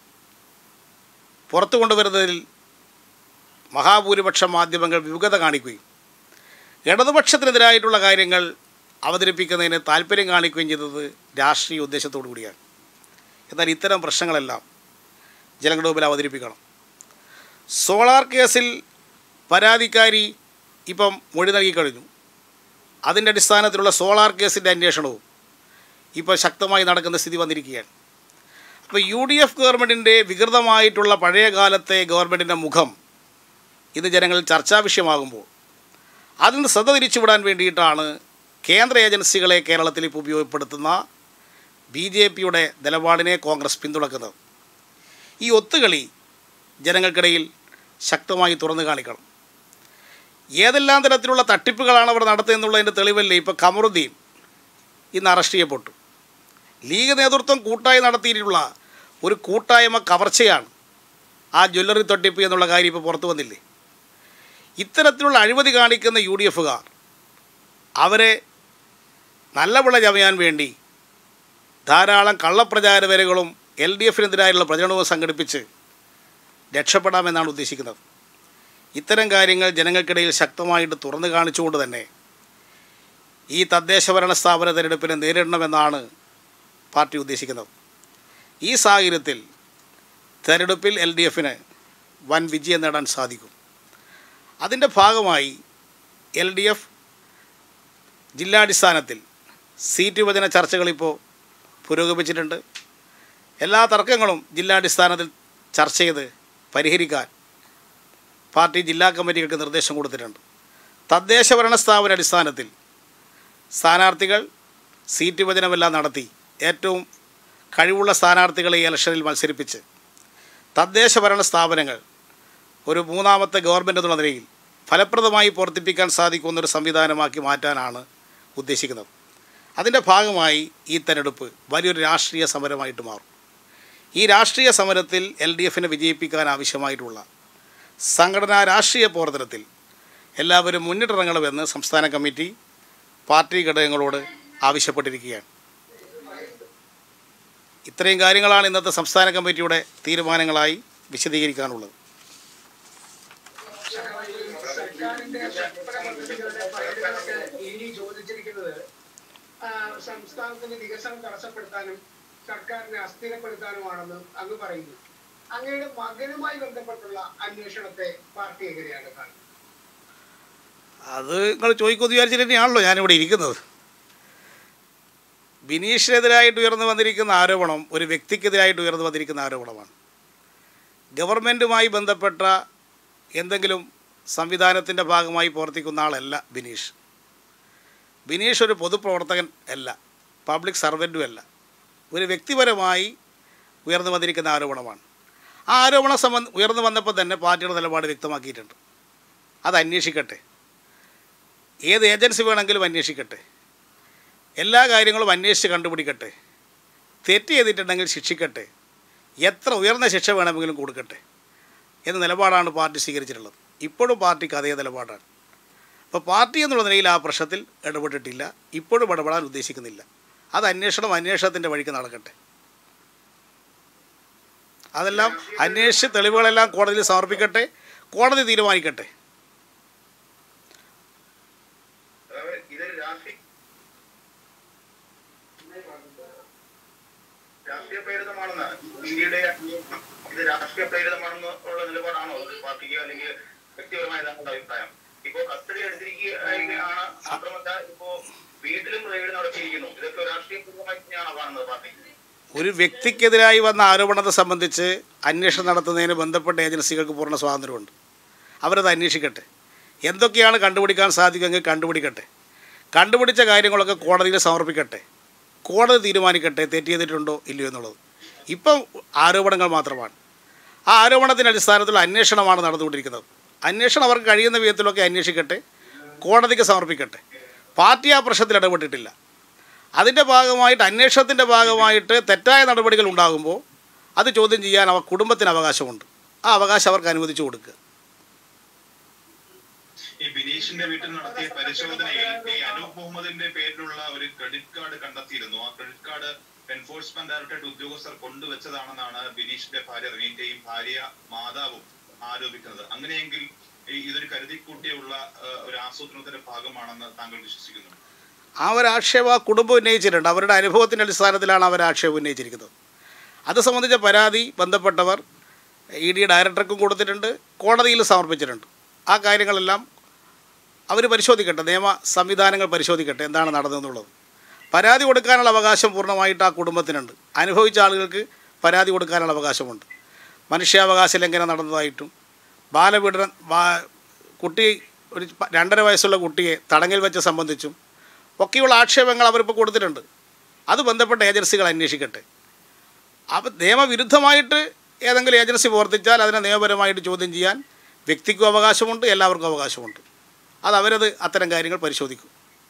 പുറത്തു കൊണ്ടുവരുന്നതിൽ മഹാഭൂരിപക്ഷം മാധ്യമങ്ങൾ വിമുഖത കാണിക്കുകയും ഇടതുപക്ഷത്തിനെതിരായിട്ടുള്ള കാര്യങ്ങൾ അവതരിപ്പിക്കുന്നതിന് താല്പര്യം കാണിക്കുകയും ചെയ്തത് രാഷ്ട്രീയ ഉദ്ദേശത്തോടു കൂടിയാണ് എന്നാൽ ഇത്തരം പ്രശ്നങ്ങളെല്ലാം ജനങ്ങളുടെ മുമ്പിൽ അവതരിപ്പിക്കണം സോളാർ കേസിൽ പരാതിക്കാരി ഇപ്പം മൊഴി നൽകിക്കഴിഞ്ഞു അതിൻ്റെ അടിസ്ഥാനത്തിലുള്ള സോളാർ കേസിൻ്റെ അന്വേഷണവും ഇപ്പോൾ ശക്തമായി നടക്കുന്ന സ്ഥിതി വന്നിരിക്കുകയാണ് അപ്പോൾ യു ഡി എഫ് ഗവൺമെൻറ്റിൻ്റെ വികൃതമായിട്ടുള്ള പഴയ കാലത്തെ ഗവൺമെൻറ്റിൻ്റെ മുഖം ഇന്ന് ജനങ്ങളിൽ ചർച്ചാ വിഷയമാകുമ്പോൾ അതിൽ നിന്ന് ശ്രദ്ധ തിരിച്ചുവിടാൻ വേണ്ടിയിട്ടാണ് കേന്ദ്ര ഏജൻസികളെ കേരളത്തിൽ ഇപ്പോൾ ഉപയോഗപ്പെടുത്തുന്ന ബി ജെ പിയുടെ നിലപാടിനെ കോൺഗ്രസ് പിന്തുണക്കുന്നത് ഈ ഒത്തുകളി ജനങ്ങൾക്കിടയിൽ ശക്തമായി തുറന്നു കാണിക്കണം ഏതെല്ലാം തരത്തിലുള്ള തട്ടിപ്പുകളാണ് അവർ നടത്തുന്നതിൻ്റെ തെളിവല്ലേ ഇപ്പോൾ കമറുദ്ദീൻ ഇന്ന് അറസ്റ്റ് ചെയ്യപ്പെട്ടു ലീഗ് നേതൃത്വം കൂട്ടായി നടത്തിയിട്ടുള്ള ഒരു കൂട്ടായ്മ കവർച്ചയാണ് ആ ജ്വല്ലറി തട്ടിപ്പ് എന്നുള്ള കാര്യം ഇപ്പോൾ പുറത്തു വന്നില്ലേ ഇത്തരത്തിലുള്ള അഴിമതി കാണിക്കുന്ന യു ഡി എഫുകാർ അവരെ നല്ല വിള ചമയാൻ വേണ്ടി ധാരാളം കള്ളപ്രചാര വരകളും എൽ ഡി എഫിനെതിരായുള്ള പ്രചരണവും സംഘടിപ്പിച്ച് രക്ഷപ്പെടാമെന്നാണ് ഉദ്ദേശിക്കുന്നത് ഇത്തരം കാര്യങ്ങൾ ജനങ്ങൾക്കിടയിൽ ശക്തമായിട്ട് തുറന്നു കാണിച്ചുകൊണ്ട് തന്നെ ഈ തദ്ദേശഭരണ സ്ഥാപന തിരഞ്ഞെടുപ്പിനെ നേരിടണമെന്നാണ് പാർട്ടി ഉദ്ദേശിക്കുന്നത് ഈ സാഹചര്യത്തിൽ തെരഞ്ഞെടുപ്പിൽ എൽ ഡി എഫിന് വൻ വിജയം നേടാൻ സാധിക്കും അതിൻ്റെ ഭാഗമായി എൽ ഡി എഫ് ജില്ലാടിസ്ഥാനത്തിൽ സീറ്റ് വിഭജന ചർച്ചകളിപ്പോൾ പുരോഗമിച്ചിട്ടുണ്ട് എല്ലാ തർക്കങ്ങളും ജില്ലാടിസ്ഥാനത്തിൽ ചർച്ച ചെയ്ത് പരിഹരിക്കാൻ പാർട്ടി ജില്ലാ കമ്മിറ്റികൾക്ക് നിർദ്ദേശം കൊടുത്തിട്ടുണ്ട് തദ്ദേശ ഭരണ സ്ഥാപന അടിസ്ഥാനത്തിൽ സ്ഥാനാർത്ഥികൾ സീറ്റ് വിഭജനമെല്ലാം നടത്തി ഏറ്റവും കഴിവുള്ള സ്ഥാനാർത്ഥികളെ ഈ ഇലക്ഷനിൽ മത്സരിപ്പിച്ച് തദ്ദേശ ഭരണ സ്ഥാപനങ്ങൾ ഒരു മൂന്നാമത്തെ ഗവൺമെൻറ് എന്നുള്ള നിലയിൽ ഫലപ്രദമായി പ്രവർത്തിപ്പിക്കാൻ സാധിക്കുന്നൊരു സംവിധാനമാക്കി മാറ്റാനാണ് ഉദ്ദേശിക്കുന്നത് അതിൻ്റെ ഭാഗമായി ഈ തെരഞ്ഞെടുപ്പ് വലിയൊരു രാഷ്ട്രീയ സമരമായിട്ട് മാറും ഈ രാഷ്ട്രീയ സമരത്തിൽ എൽ ഡി എഫിനെ വിജയിപ്പിക്കാൻ ആവശ്യമായിട്ടുള്ള സംഘടനാ രാഷ്ട്രീയ പ്രവർത്തനത്തിൽ എല്ലാവരും മുന്നിട്ടിറങ്ങണമെന്ന് സംസ്ഥാന കമ്മിറ്റി പാർട്ടി ഘടകങ്ങളോട് ആവശ്യപ്പെട്ടിരിക്കുകയാണ് ഇത്രയും കാര്യങ്ങളാണ് ഇന്നത്തെ സംസ്ഥാന കമ്മിറ്റിയുടെ തീരുമാനങ്ങളായി വിശദീകരിക്കാനുള്ളത് സർക്കാരിന്റെ വികസന പദ്ധതികളുടെ ഫയലുകളൊക്കെ ഇ ഡി ചോദിച്ചിരിക്കുന്നത് ആ, സംസ്ഥാനത്തിന്റെ വികസനം തടസ്സപ്പെടുത്താനും സർക്കാരിനെ അസ്ഥിരപ്പെടുത്താനുമാണെന്ന് അങ്ങ് പറയുന്നു അങ്ങയുടെ മകനുമായി ബന്ധപ്പെട്ടുള്ള അന്വേഷണത്തെ പാർട്ടി എങ്ങനെയാണ് കാണുന്നത് അത് നിങ്ങൾ ചോദിക്കുമെന്ന് വിചാരിച്ചിട്ട് തന്നെയാണല്ലോ ഞാനിവിടെ ഇരിക്കുന്നത് ബിനീഷിനെതിരായിട്ട് ഉയർന്നു വന്നിരിക്കുന്ന ആരോപണം ഒരു വ്യക്തിക്കെതിരായിട്ട് ഉയർന്നു വന്നിരിക്കുന്ന ആരോപണമാണ് ഗവൺമെൻറ്റുമായി ബന്ധപ്പെട്ട എന്തെങ്കിലും സംവിധാനത്തിൻ്റെ ഭാഗമായി പ്രവർത്തിക്കുന്ന ആളല്ല ബിനീഷ് ബിനീഷ് ഒരു പൊതുപ്രവർത്തകൻ അല്ല പബ്ലിക് സർവൻറ്റും അല്ല ഒരു വ്യക്തിപരമായി ഉയർന്നു വന്നിരിക്കുന്ന ആരോപണമാണ് ആ ആരോപണം സംബന്ധ ഉയർന്നു വന്നപ്പോൾ തന്നെ പാർട്ടിയുടെ നിലപാട് വ്യക്തമാക്കിയിട്ടുണ്ട് അത് അന്വേഷിക്കട്ടെ ഏത് ഏജൻസി വേണമെങ്കിലും അന്വേഷിക്കട്ടെ എല്ലാ കാര്യങ്ങളും അന്വേഷിച്ച് കണ്ടുപിടിക്കട്ടെ തെറ്റ് ചെയ്തിട്ടുണ്ടെങ്കിൽ ശിക്ഷിക്കട്ടെ എത്ര ഉയർന്ന ശിക്ഷ വേണമെങ്കിലും കൊടുക്കട്ടെ എന്ന നിലപാടാണ് പാർട്ടി സ്വീകരിച്ചിട്ടുള്ളത് ഇപ്പോഴും പാർട്ടിക്ക് അതേ നിലപാടാണ് അപ്പോൾ പാർട്ടി എന്നുള്ള നിലയിൽ ആ പ്രശ്നത്തിൽ ഇടപെട്ടിട്ടില്ല ഇപ്പോഴും ഇടപെടാൻ ഉദ്ദേശിക്കുന്നില്ല അത് അന്വേഷണം അന്വേഷണത്തിൻ്റെ വഴിക്ക് നടക്കട്ടെ അതെല്ലാം അന്വേഷിച്ച് തെളിവുകളെല്ലാം കോടതിയിൽ സമർപ്പിക്കട്ടെ കോടതി തീരുമാനിക്കട്ടെ അതായത് ഇതൊരു രാഷ്ട്രീയ രാഷ്ട്രീയ പ്രേരിതമാണെന്ന് ഇന്ത്യയുടെ ഇത് രാഷ്ട്രീയ പ്രേരിതമാണെന്ന് ഉള്ള നിലപാടാണോ ഇത് പാർട്ടിക്ക് അല്ലെങ്കിൽ വ്യക്തിപരമായ താങ്കളുടെ അഭിപ്രായം ഇപ്പോ കസ്റ്റഡി എടുത്തിരിക്കുകയാണ് മാത്രമല്ല ഇപ്പോ വീട്ടിലും റെയ്ഡ് നടത്തിയിരിക്കുന്നു ഇതൊക്കെ രാഷ്ട്രീയ പ്രേരിതമായി തന്നെയാണോ കാണുന്നത് പാർട്ടി ഒരു വ്യക്തിക്കെതിരായി വന്ന ആരോപണത്തെ സംബന്ധിച്ച് അന്വേഷണം നടത്തുന്നതിന് ബന്ധപ്പെട്ട ഏജൻസികൾക്ക് പൂർണ്ണ സ്വാതന്ത്ര്യമുണ്ട് അവരത് അന്വേഷിക്കട്ടെ എന്തൊക്കെയാണ് കണ്ടുപിടിക്കാൻ സാധിക്കുമെങ്കിൽ കണ്ടുപിടിക്കട്ടെ കണ്ടുപിടിച്ച കാര്യങ്ങളൊക്കെ കോടതിയിൽ സമർപ്പിക്കട്ടെ കോടതി തീരുമാനിക്കട്ടെ തെറ്റ് ചെയ്തിട്ടുണ്ടോ ഇല്ലയോ എന്നുള്ളത് ഇപ്പം ആരോപണങ്ങൾ മാത്രമാണ് ആ ആരോപണത്തിൻ്റെ അടിസ്ഥാനത്തിലുള്ള അന്വേഷണമാണ് നടന്നുകൊണ്ടിരിക്കുന്നത് അന്വേഷണം അവർക്ക് കഴിയുന്ന വിധത്തിലൊക്കെ അന്വേഷിക്കട്ടെ കോടതിക്ക് സമർപ്പിക്കട്ടെ പാർട്ടി ആ പ്രശ്നത്തിൽ ഇടപെട്ടിട്ടില്ല അതിൻ്റെ ഭാഗമായിട്ട് അന്വേഷണത്തിൻ്റെ ഭാഗമായിട്ട് തെറ്റായ നടപടികൾ ഉണ്ടാകുമ്പോൾ അത് ചോദ്യം ചെയ്യാൻ അവർ കുടുംബത്തിന് അവകാശമുണ്ട് ആ അവകാശം അവർക്ക് അനുവദിച്ചു കൊടുക്കുക ഈ ബിനീഷിന്റെ വീട്ടിൽ നടത്തിയ പരിശോധനയിൽ ഈ അനൂപ് മുഹമ്മദിന്റെ പേരിലുള്ള ഒരു ക്രെഡിറ്റ് കാർഡ് കണ്ടെത്തിയിരുന്നു ആ ക്രെഡിറ്റ് കാർഡ് എൻഫോഴ്സ്മെന്റ് ഡയറക്ടറേറ്റ് ഉദ്യോഗസ്ഥർ കൊണ്ടുവച്ചതാണെന്നാണ് ബിനീഷിന്റെ ഭാര്യ റീനയും ഭാര്യ മാതാവും ആരോപിക്കുന്നത് അങ്ങനെയെങ്കിൽ ഈ ഇതൊരു കരുതിക്കൂട്ടിയുള്ള ഏഹ്, ഒരു ആസൂത്രണത്തിന്റെ ഭാഗമാണെന്ന് താങ്കൾ വിശ്വസിക്കുന്നു ആ ഒരു ആക്ഷേപം ആ കുടുംബം ഉന്നയിച്ചിട്ടുണ്ട് അവരുടെ അനുഭവത്തിൻ്റെ അടിസ്ഥാനത്തിലാണ് അവർ ആക്ഷേപം ഉന്നയിച്ചിരിക്കുന്നത് അത് സംബന്ധിച്ച പരാതി ബന്ധപ്പെട്ടവർ ഇ ഡി ഡയറക്ടർക്കും കൊടുത്തിട്ടുണ്ട് കോടതിയിൽ സമർപ്പിച്ചിട്ടുണ്ട് ആ കാര്യങ്ങളെല്ലാം അവർ പരിശോധിക്കട്ടെ നിയമ സംവിധാനങ്ങൾ പരിശോധിക്കട്ടെ എന്താണ് നടന്നതെന്നുള്ളത് പരാതി കൊടുക്കാനുള്ള അവകാശം പൂർണ്ണമായിട്ട് ആ കുടുംബത്തിനുണ്ട് അനുഭവിച്ച ആളുകൾക്ക് പരാതി കൊടുക്കാനുള്ള അവകാശമുണ്ട് മനുഷ്യാവകാശ ലംഘനം നടന്നതായിട്ടും ബാലപീഡനം ബാ- കുട്ടി ഒരു പ- രണ്ടര വയസ്സുള്ള കുട്ടിയെ തടങ്കിൽ വെച്ച് സംബന്ധിച്ചും ഒക്കെയുള്ള ആക്ഷേപങ്ങൾ അവരിപ്പോൾ കൊടുത്തിട്ടുണ്ട് അത് ബന്ധപ്പെട്ട ഏജൻസികൾ അന്വേഷിക്കട്ടെ അപ്പം നിയമവിരുദ്ധമായിട്ട് ഏതെങ്കിലും ഏജൻസി പ്രവർത്തിച്ചാൽ അതിനെ നിയമപരമായിട്ട് ചോദ്യം ചെയ്യാൻ വ്യക്തിക്കും അവകാശമുണ്ട് എല്ലാവർക്കും അവകാശമുണ്ട് അത് അവരത് അത്തരം കാര്യങ്ങൾ പരിശോധിക്കും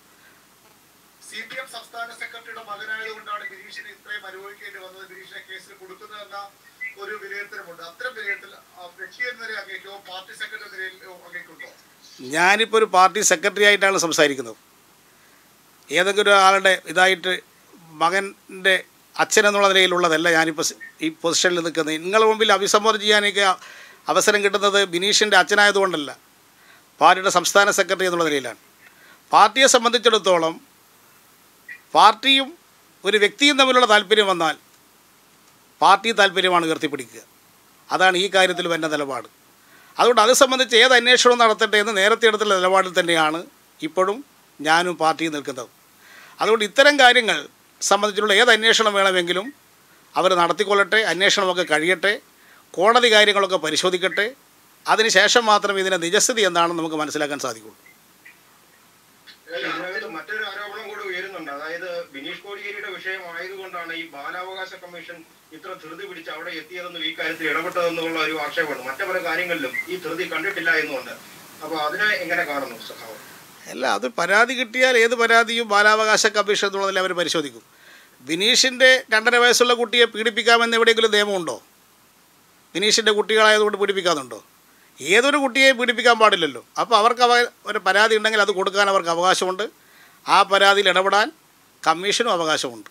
സി പി എം സംസ്ഥാന സെക്രട്ടറിയുടെ മകനായതുകൊണ്ടാണ് ബിനീഷിന് ഇത്രയും അനുഭവിക്കേണ്ടി വന്നത് ബിനീഷിനെ കേസിൽ കൊടുക്കുന്നതെന്ന ഒരു വിലയിരുത്തലുമുണ്ട് അത്തരം വിലയിരുത്തൽ ആ വ്യക്തി എന്ന നിലയിൽ അങ്ങേക്കോ പാർട്ടി സെക്രട്ടറി എന്ന നിലയിൽ അങ്ങേക്കുണ്ടോ ഞാനിപ്പോൾ ഒരു പാർട്ടി സെക്രട്ടറി ആയിട്ടാണ് സംസാരിക്കുന്നത് ഏതെങ്കിലും ഒരാളുടെ ഇതായിട്ട് മകൻ്റെ അച്ഛൻ എന്നുള്ള നിലയിലുള്ളതല്ല ഞാനിപ്പോൾ സ് ഈ പൊസിഷനിൽ നിൽക്കുന്നത് നിങ്ങളുടെ മുമ്പിൽ അഭിസംബോധന ചെയ്യാനൊക്കെ അവസരം കിട്ടുന്നത് ബിനീഷിൻ്റെ അച്ഛനായതുകൊണ്ടല്ല പാർട്ടിയുടെ സംസ്ഥാന സെക്രട്ടറി എന്നുള്ള നിലയിലാണ് പാർട്ടിയെ സംബന്ധിച്ചിടത്തോളം പാർട്ടിയും ഒരു വ്യക്തിയും തമ്മിലുള്ള താല്പര്യം വന്നാൽ പാർട്ടി താല്പര്യമാണ് ഉയർത്തിപ്പിടിക്കുക അതാണ് ഈ കാര്യത്തിൽ എൻ്റെ നിലപാട് അതുകൊണ്ട് അത് സംബന്ധിച്ച് ഏത് അന്വേഷണവും നടത്തട്ടെ എന്ന് നേരത്തെ എടുത്തുള്ള നിലപാടിൽ തന്നെയാണ് ഇപ്പോഴും ഞാനും പാർട്ടിയും നിൽക്കുന്നത് അതുകൊണ്ട് ഇത്തരം കാര്യങ്ങൾ സംബന്ധിച്ചുള്ള ഏത് അന്വേഷണം വേണമെങ്കിലും അവർ നടത്തിക്കൊള്ളട്ടെ അന്വേഷണമൊക്കെ കഴിയട്ടെ കോടതി കാര്യങ്ങളൊക്കെ പരിശോധിക്കട്ടെ അതിനുശേഷം മാത്രമേ ഇതിൻ്റെ നിജസ്ഥിതി എന്താണെന്ന് നമുക്ക് മനസ്സിലാക്കാൻ സാധിക്കുള്ളൂ ഇതിനകത്ത് മറ്റൊരു ആരോപണം കൂടി ഉയരുന്നുണ്ട് അതായത് ബിനീഷ് കോടിയേരിയുടെ വിഷയം ആയതുകൊണ്ടാണ് ഈ ബാലാവകാശ കമ്മീഷൻ ഇത്ര ധൃതി പിടിച്ച് അവിടെ എത്തിയതെന്നും ഈ കാര്യത്തിൽ ഇടപെട്ടതെന്നുള്ള ഒരു ആക്ഷേപമുണ്ട് മറ്റു പല കാര്യങ്ങളിലും ഈ ധൃതി കണ്ടിട്ടില്ല എന്നുണ്ട് അപ്പൊ അതിനെ എങ്ങനെ കാണുന്നു സഖാവ് അല്ല അത് പരാതി കിട്ടിയാൽ ഏത് പരാതിയും ബാലാവകാശ കമ്മീഷൻ എന്നുള്ളതിൽ അവർ പരിശോധിക്കും ബിനീഷിൻ്റെ രണ്ടര വയസ്സുള്ള കുട്ടിയെ പീഡിപ്പിക്കാമെന്ന് എവിടെയെങ്കിലും നിയമമുണ്ടോ ബിനീഷിൻ്റെ കുട്ടികളായതുകൊണ്ട് പീഡിപ്പിക്കാന്നുണ്ടോ ഏതൊരു കുട്ടിയെ പീഡിപ്പിക്കാൻ പാടില്ലല്ലോ അപ്പോൾ അവർക്ക് അവ ഒരു പരാതി ഉണ്ടെങ്കിൽ അത് കൊടുക്കാൻ അവർക്ക് അവകാശമുണ്ട് ആ പരാതിയിൽ ഇടപെടാൻ കമ്മീഷനും അവകാശമുണ്ട്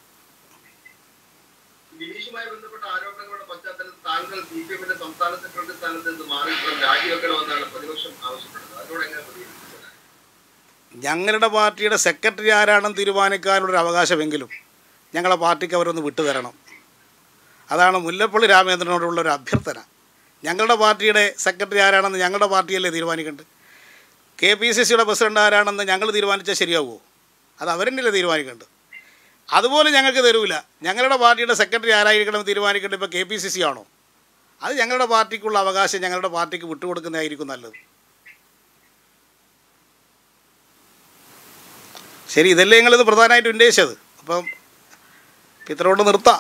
ബിനീഷുമായി ബന്ധപ്പെട്ട ആരോപണങ്ങളുടെ പശ്ചാത്തലത്തിൽ താങ്കൾ സി പി എമ്മിന്റെ സംസ്ഥാന സെക്രട്ടറി സ്ഥാനത്ത് നിന്ന് മാറി ഇപ്പോൾ രാജിവെക്കണമെന്നാണ് പ്രതിപക്ഷം ആവശ്യപ്പെടുന്നത് അതിനോട് എങ്ങനെ പ്രതികരിക്കുന്നത് ഞങ്ങളുടെ പാർട്ടിയുടെ സെക്രട്ടറി ആരാണെന്ന് തീരുമാനിക്കാനുള്ളൊരു അവകാശമെങ്കിലും ഞങ്ങളെ പാർട്ടിക്ക് അവരൊന്ന് വിട്ടുതരണം അതാണ് മുല്ലപ്പള്ളി രാമചന്ദ്രനോടുള്ള ഒരു അഭ്യർത്ഥന ഞങ്ങളുടെ പാർട്ടിയുടെ സെക്രട്ടറി ആരാണെന്ന് ഞങ്ങളുടെ പാർട്ടിയല്ലേ തീരുമാനിക്കേണ്ടത് കെ പി സി സിയുടെ പ്രസിഡന്റ് ആരാണെന്ന് ഞങ്ങൾ തീരുമാനിച്ചാൽ ശരിയാവുമോ അത് അവരെന്നല്ലേ തീരുമാനിക്കേണ്ടത് അതുപോലെ ഞങ്ങൾക്ക് തരൂല ഞങ്ങളുടെ പാർട്ടിയുടെ സെക്രട്ടറി ആരായിരിക്കണം തീരുമാനിക്കേണ്ടത് ഇപ്പോൾ കെ പി സി സി ആണോ അത് ഞങ്ങളുടെ പാർട്ടിക്കുള്ള അവകാശം ഞങ്ങളുടെ പാർട്ടിക്ക് വിട്ടുകൊടുക്കുന്നതായിരിക്കും നല്ലത് ശരി ഇതല്ലേ ഞങ്ങളിത് പ്രധാനമായിട്ട് ഉന്നയിച്ചത് അപ്പം ഇത്രയോട് നിർത്താം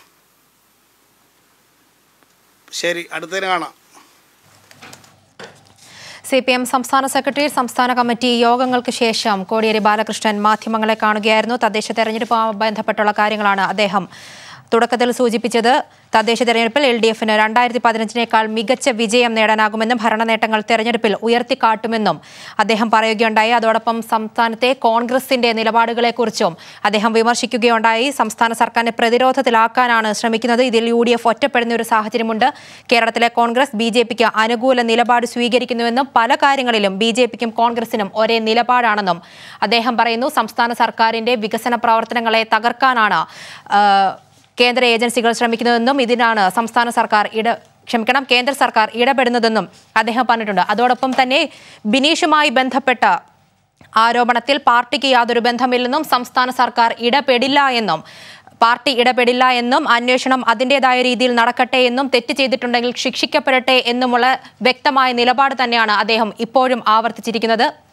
ശരി അടുത്തതിന് കാണാം സി പി എം സംസ്ഥാന സെക്രട്ടറി സംസ്ഥാന കമ്മിറ്റി യോഗങ്ങൾക്ക് ശേഷം കോടിയേരി ബാലകൃഷ്ണൻ മാധ്യമങ്ങളെ കാണുകയായിരുന്നു തദ്ദേശ തെരഞ്ഞെടുപ്പുമായി ബന്ധപ്പെട്ടുള്ള കാര്യങ്ങളാണ് അദ്ദേഹം തുടക്കത്തിൽ സൂചിപ്പിച്ചത് തദ്ദേശ തെരഞ്ഞെടുപ്പിൽ എൽ ഡി എഫിന് രണ്ടായിരത്തി പതിനഞ്ചിനേക്കാൾ മികച്ച വിജയം നേടാനാകുമെന്നും ഭരണ നേട്ടങ്ങൾ തെരഞ്ഞെടുപ്പിൽ ഉയർത്തിക്കാട്ടുമെന്നും അദ്ദേഹം പറയുകയുണ്ടായി അതോടൊപ്പം സംസ്ഥാനത്തെ കോൺഗ്രസിന്റെ നിലപാടുകളെക്കുറിച്ചും അദ്ദേഹം വിമർശിക്കുകയുണ്ടായി സംസ്ഥാന സർക്കാരിനെ പ്രതിരോധത്തിലാക്കാനാണ് ശ്രമിക്കുന്നത് ഇതിൽ യു ഡി എഫ് ഒറ്റപ്പെടുന്ന ഒരു സാഹചര്യമുണ്ട് കേരളത്തിലെ കോൺഗ്രസ് ബി ജെ പിക്ക് അനുകൂല നിലപാട് സ്വീകരിക്കുന്നുവെന്നും പല കാര്യങ്ങളിലും ബി ജെ പിക്കും കോൺഗ്രസിനും ഒരേ നിലപാടാണെന്നും അദ്ദേഹം പറയുന്നു സംസ്ഥാന സർക്കാരിന്റെ വികസന പ്രവർത്തനങ്ങളെ തകർക്കാനാണ് ആ, കേന്ദ്ര ഏജൻസികൾ ശ്രമിക്കുന്നതെന്നും ഇതിനാണ് സംസ്ഥാന സർക്കാർ ഇട ക്ഷമിക്കണം കേന്ദ്ര സർക്കാർ ഇടപെടുന്നതെന്നും അദ്ദേഹം പറഞ്ഞിട്ടുണ്ട് അതോടൊപ്പം തന്നെ ബിനീഷുമായി ബന്ധപ്പെട്ട ആരോപണത്തിൽ പാർട്ടിക്ക് യാതൊരു ബന്ധമില്ലെന്നും സംസ്ഥാന സർക്കാർ ഇടപെടില്ല എന്നും പാർട്ടി ഇടപെടില്ല എന്നും അന്വേഷണം അതിൻ്റെതായ രീതിയിൽ നടക്കട്ടെ എന്നും തെറ്റ് ചെയ്തിട്ടുണ്ടെങ്കിൽ ശിക്ഷിക്കപ്പെടട്ടെ എന്നുമുള്ള വ്യക്തമായ നിലപാട് തന്നെയാണ് അദ്ദേഹം ഇപ്പോഴും ആവർത്തിച്ചിരിക്കുന്നത്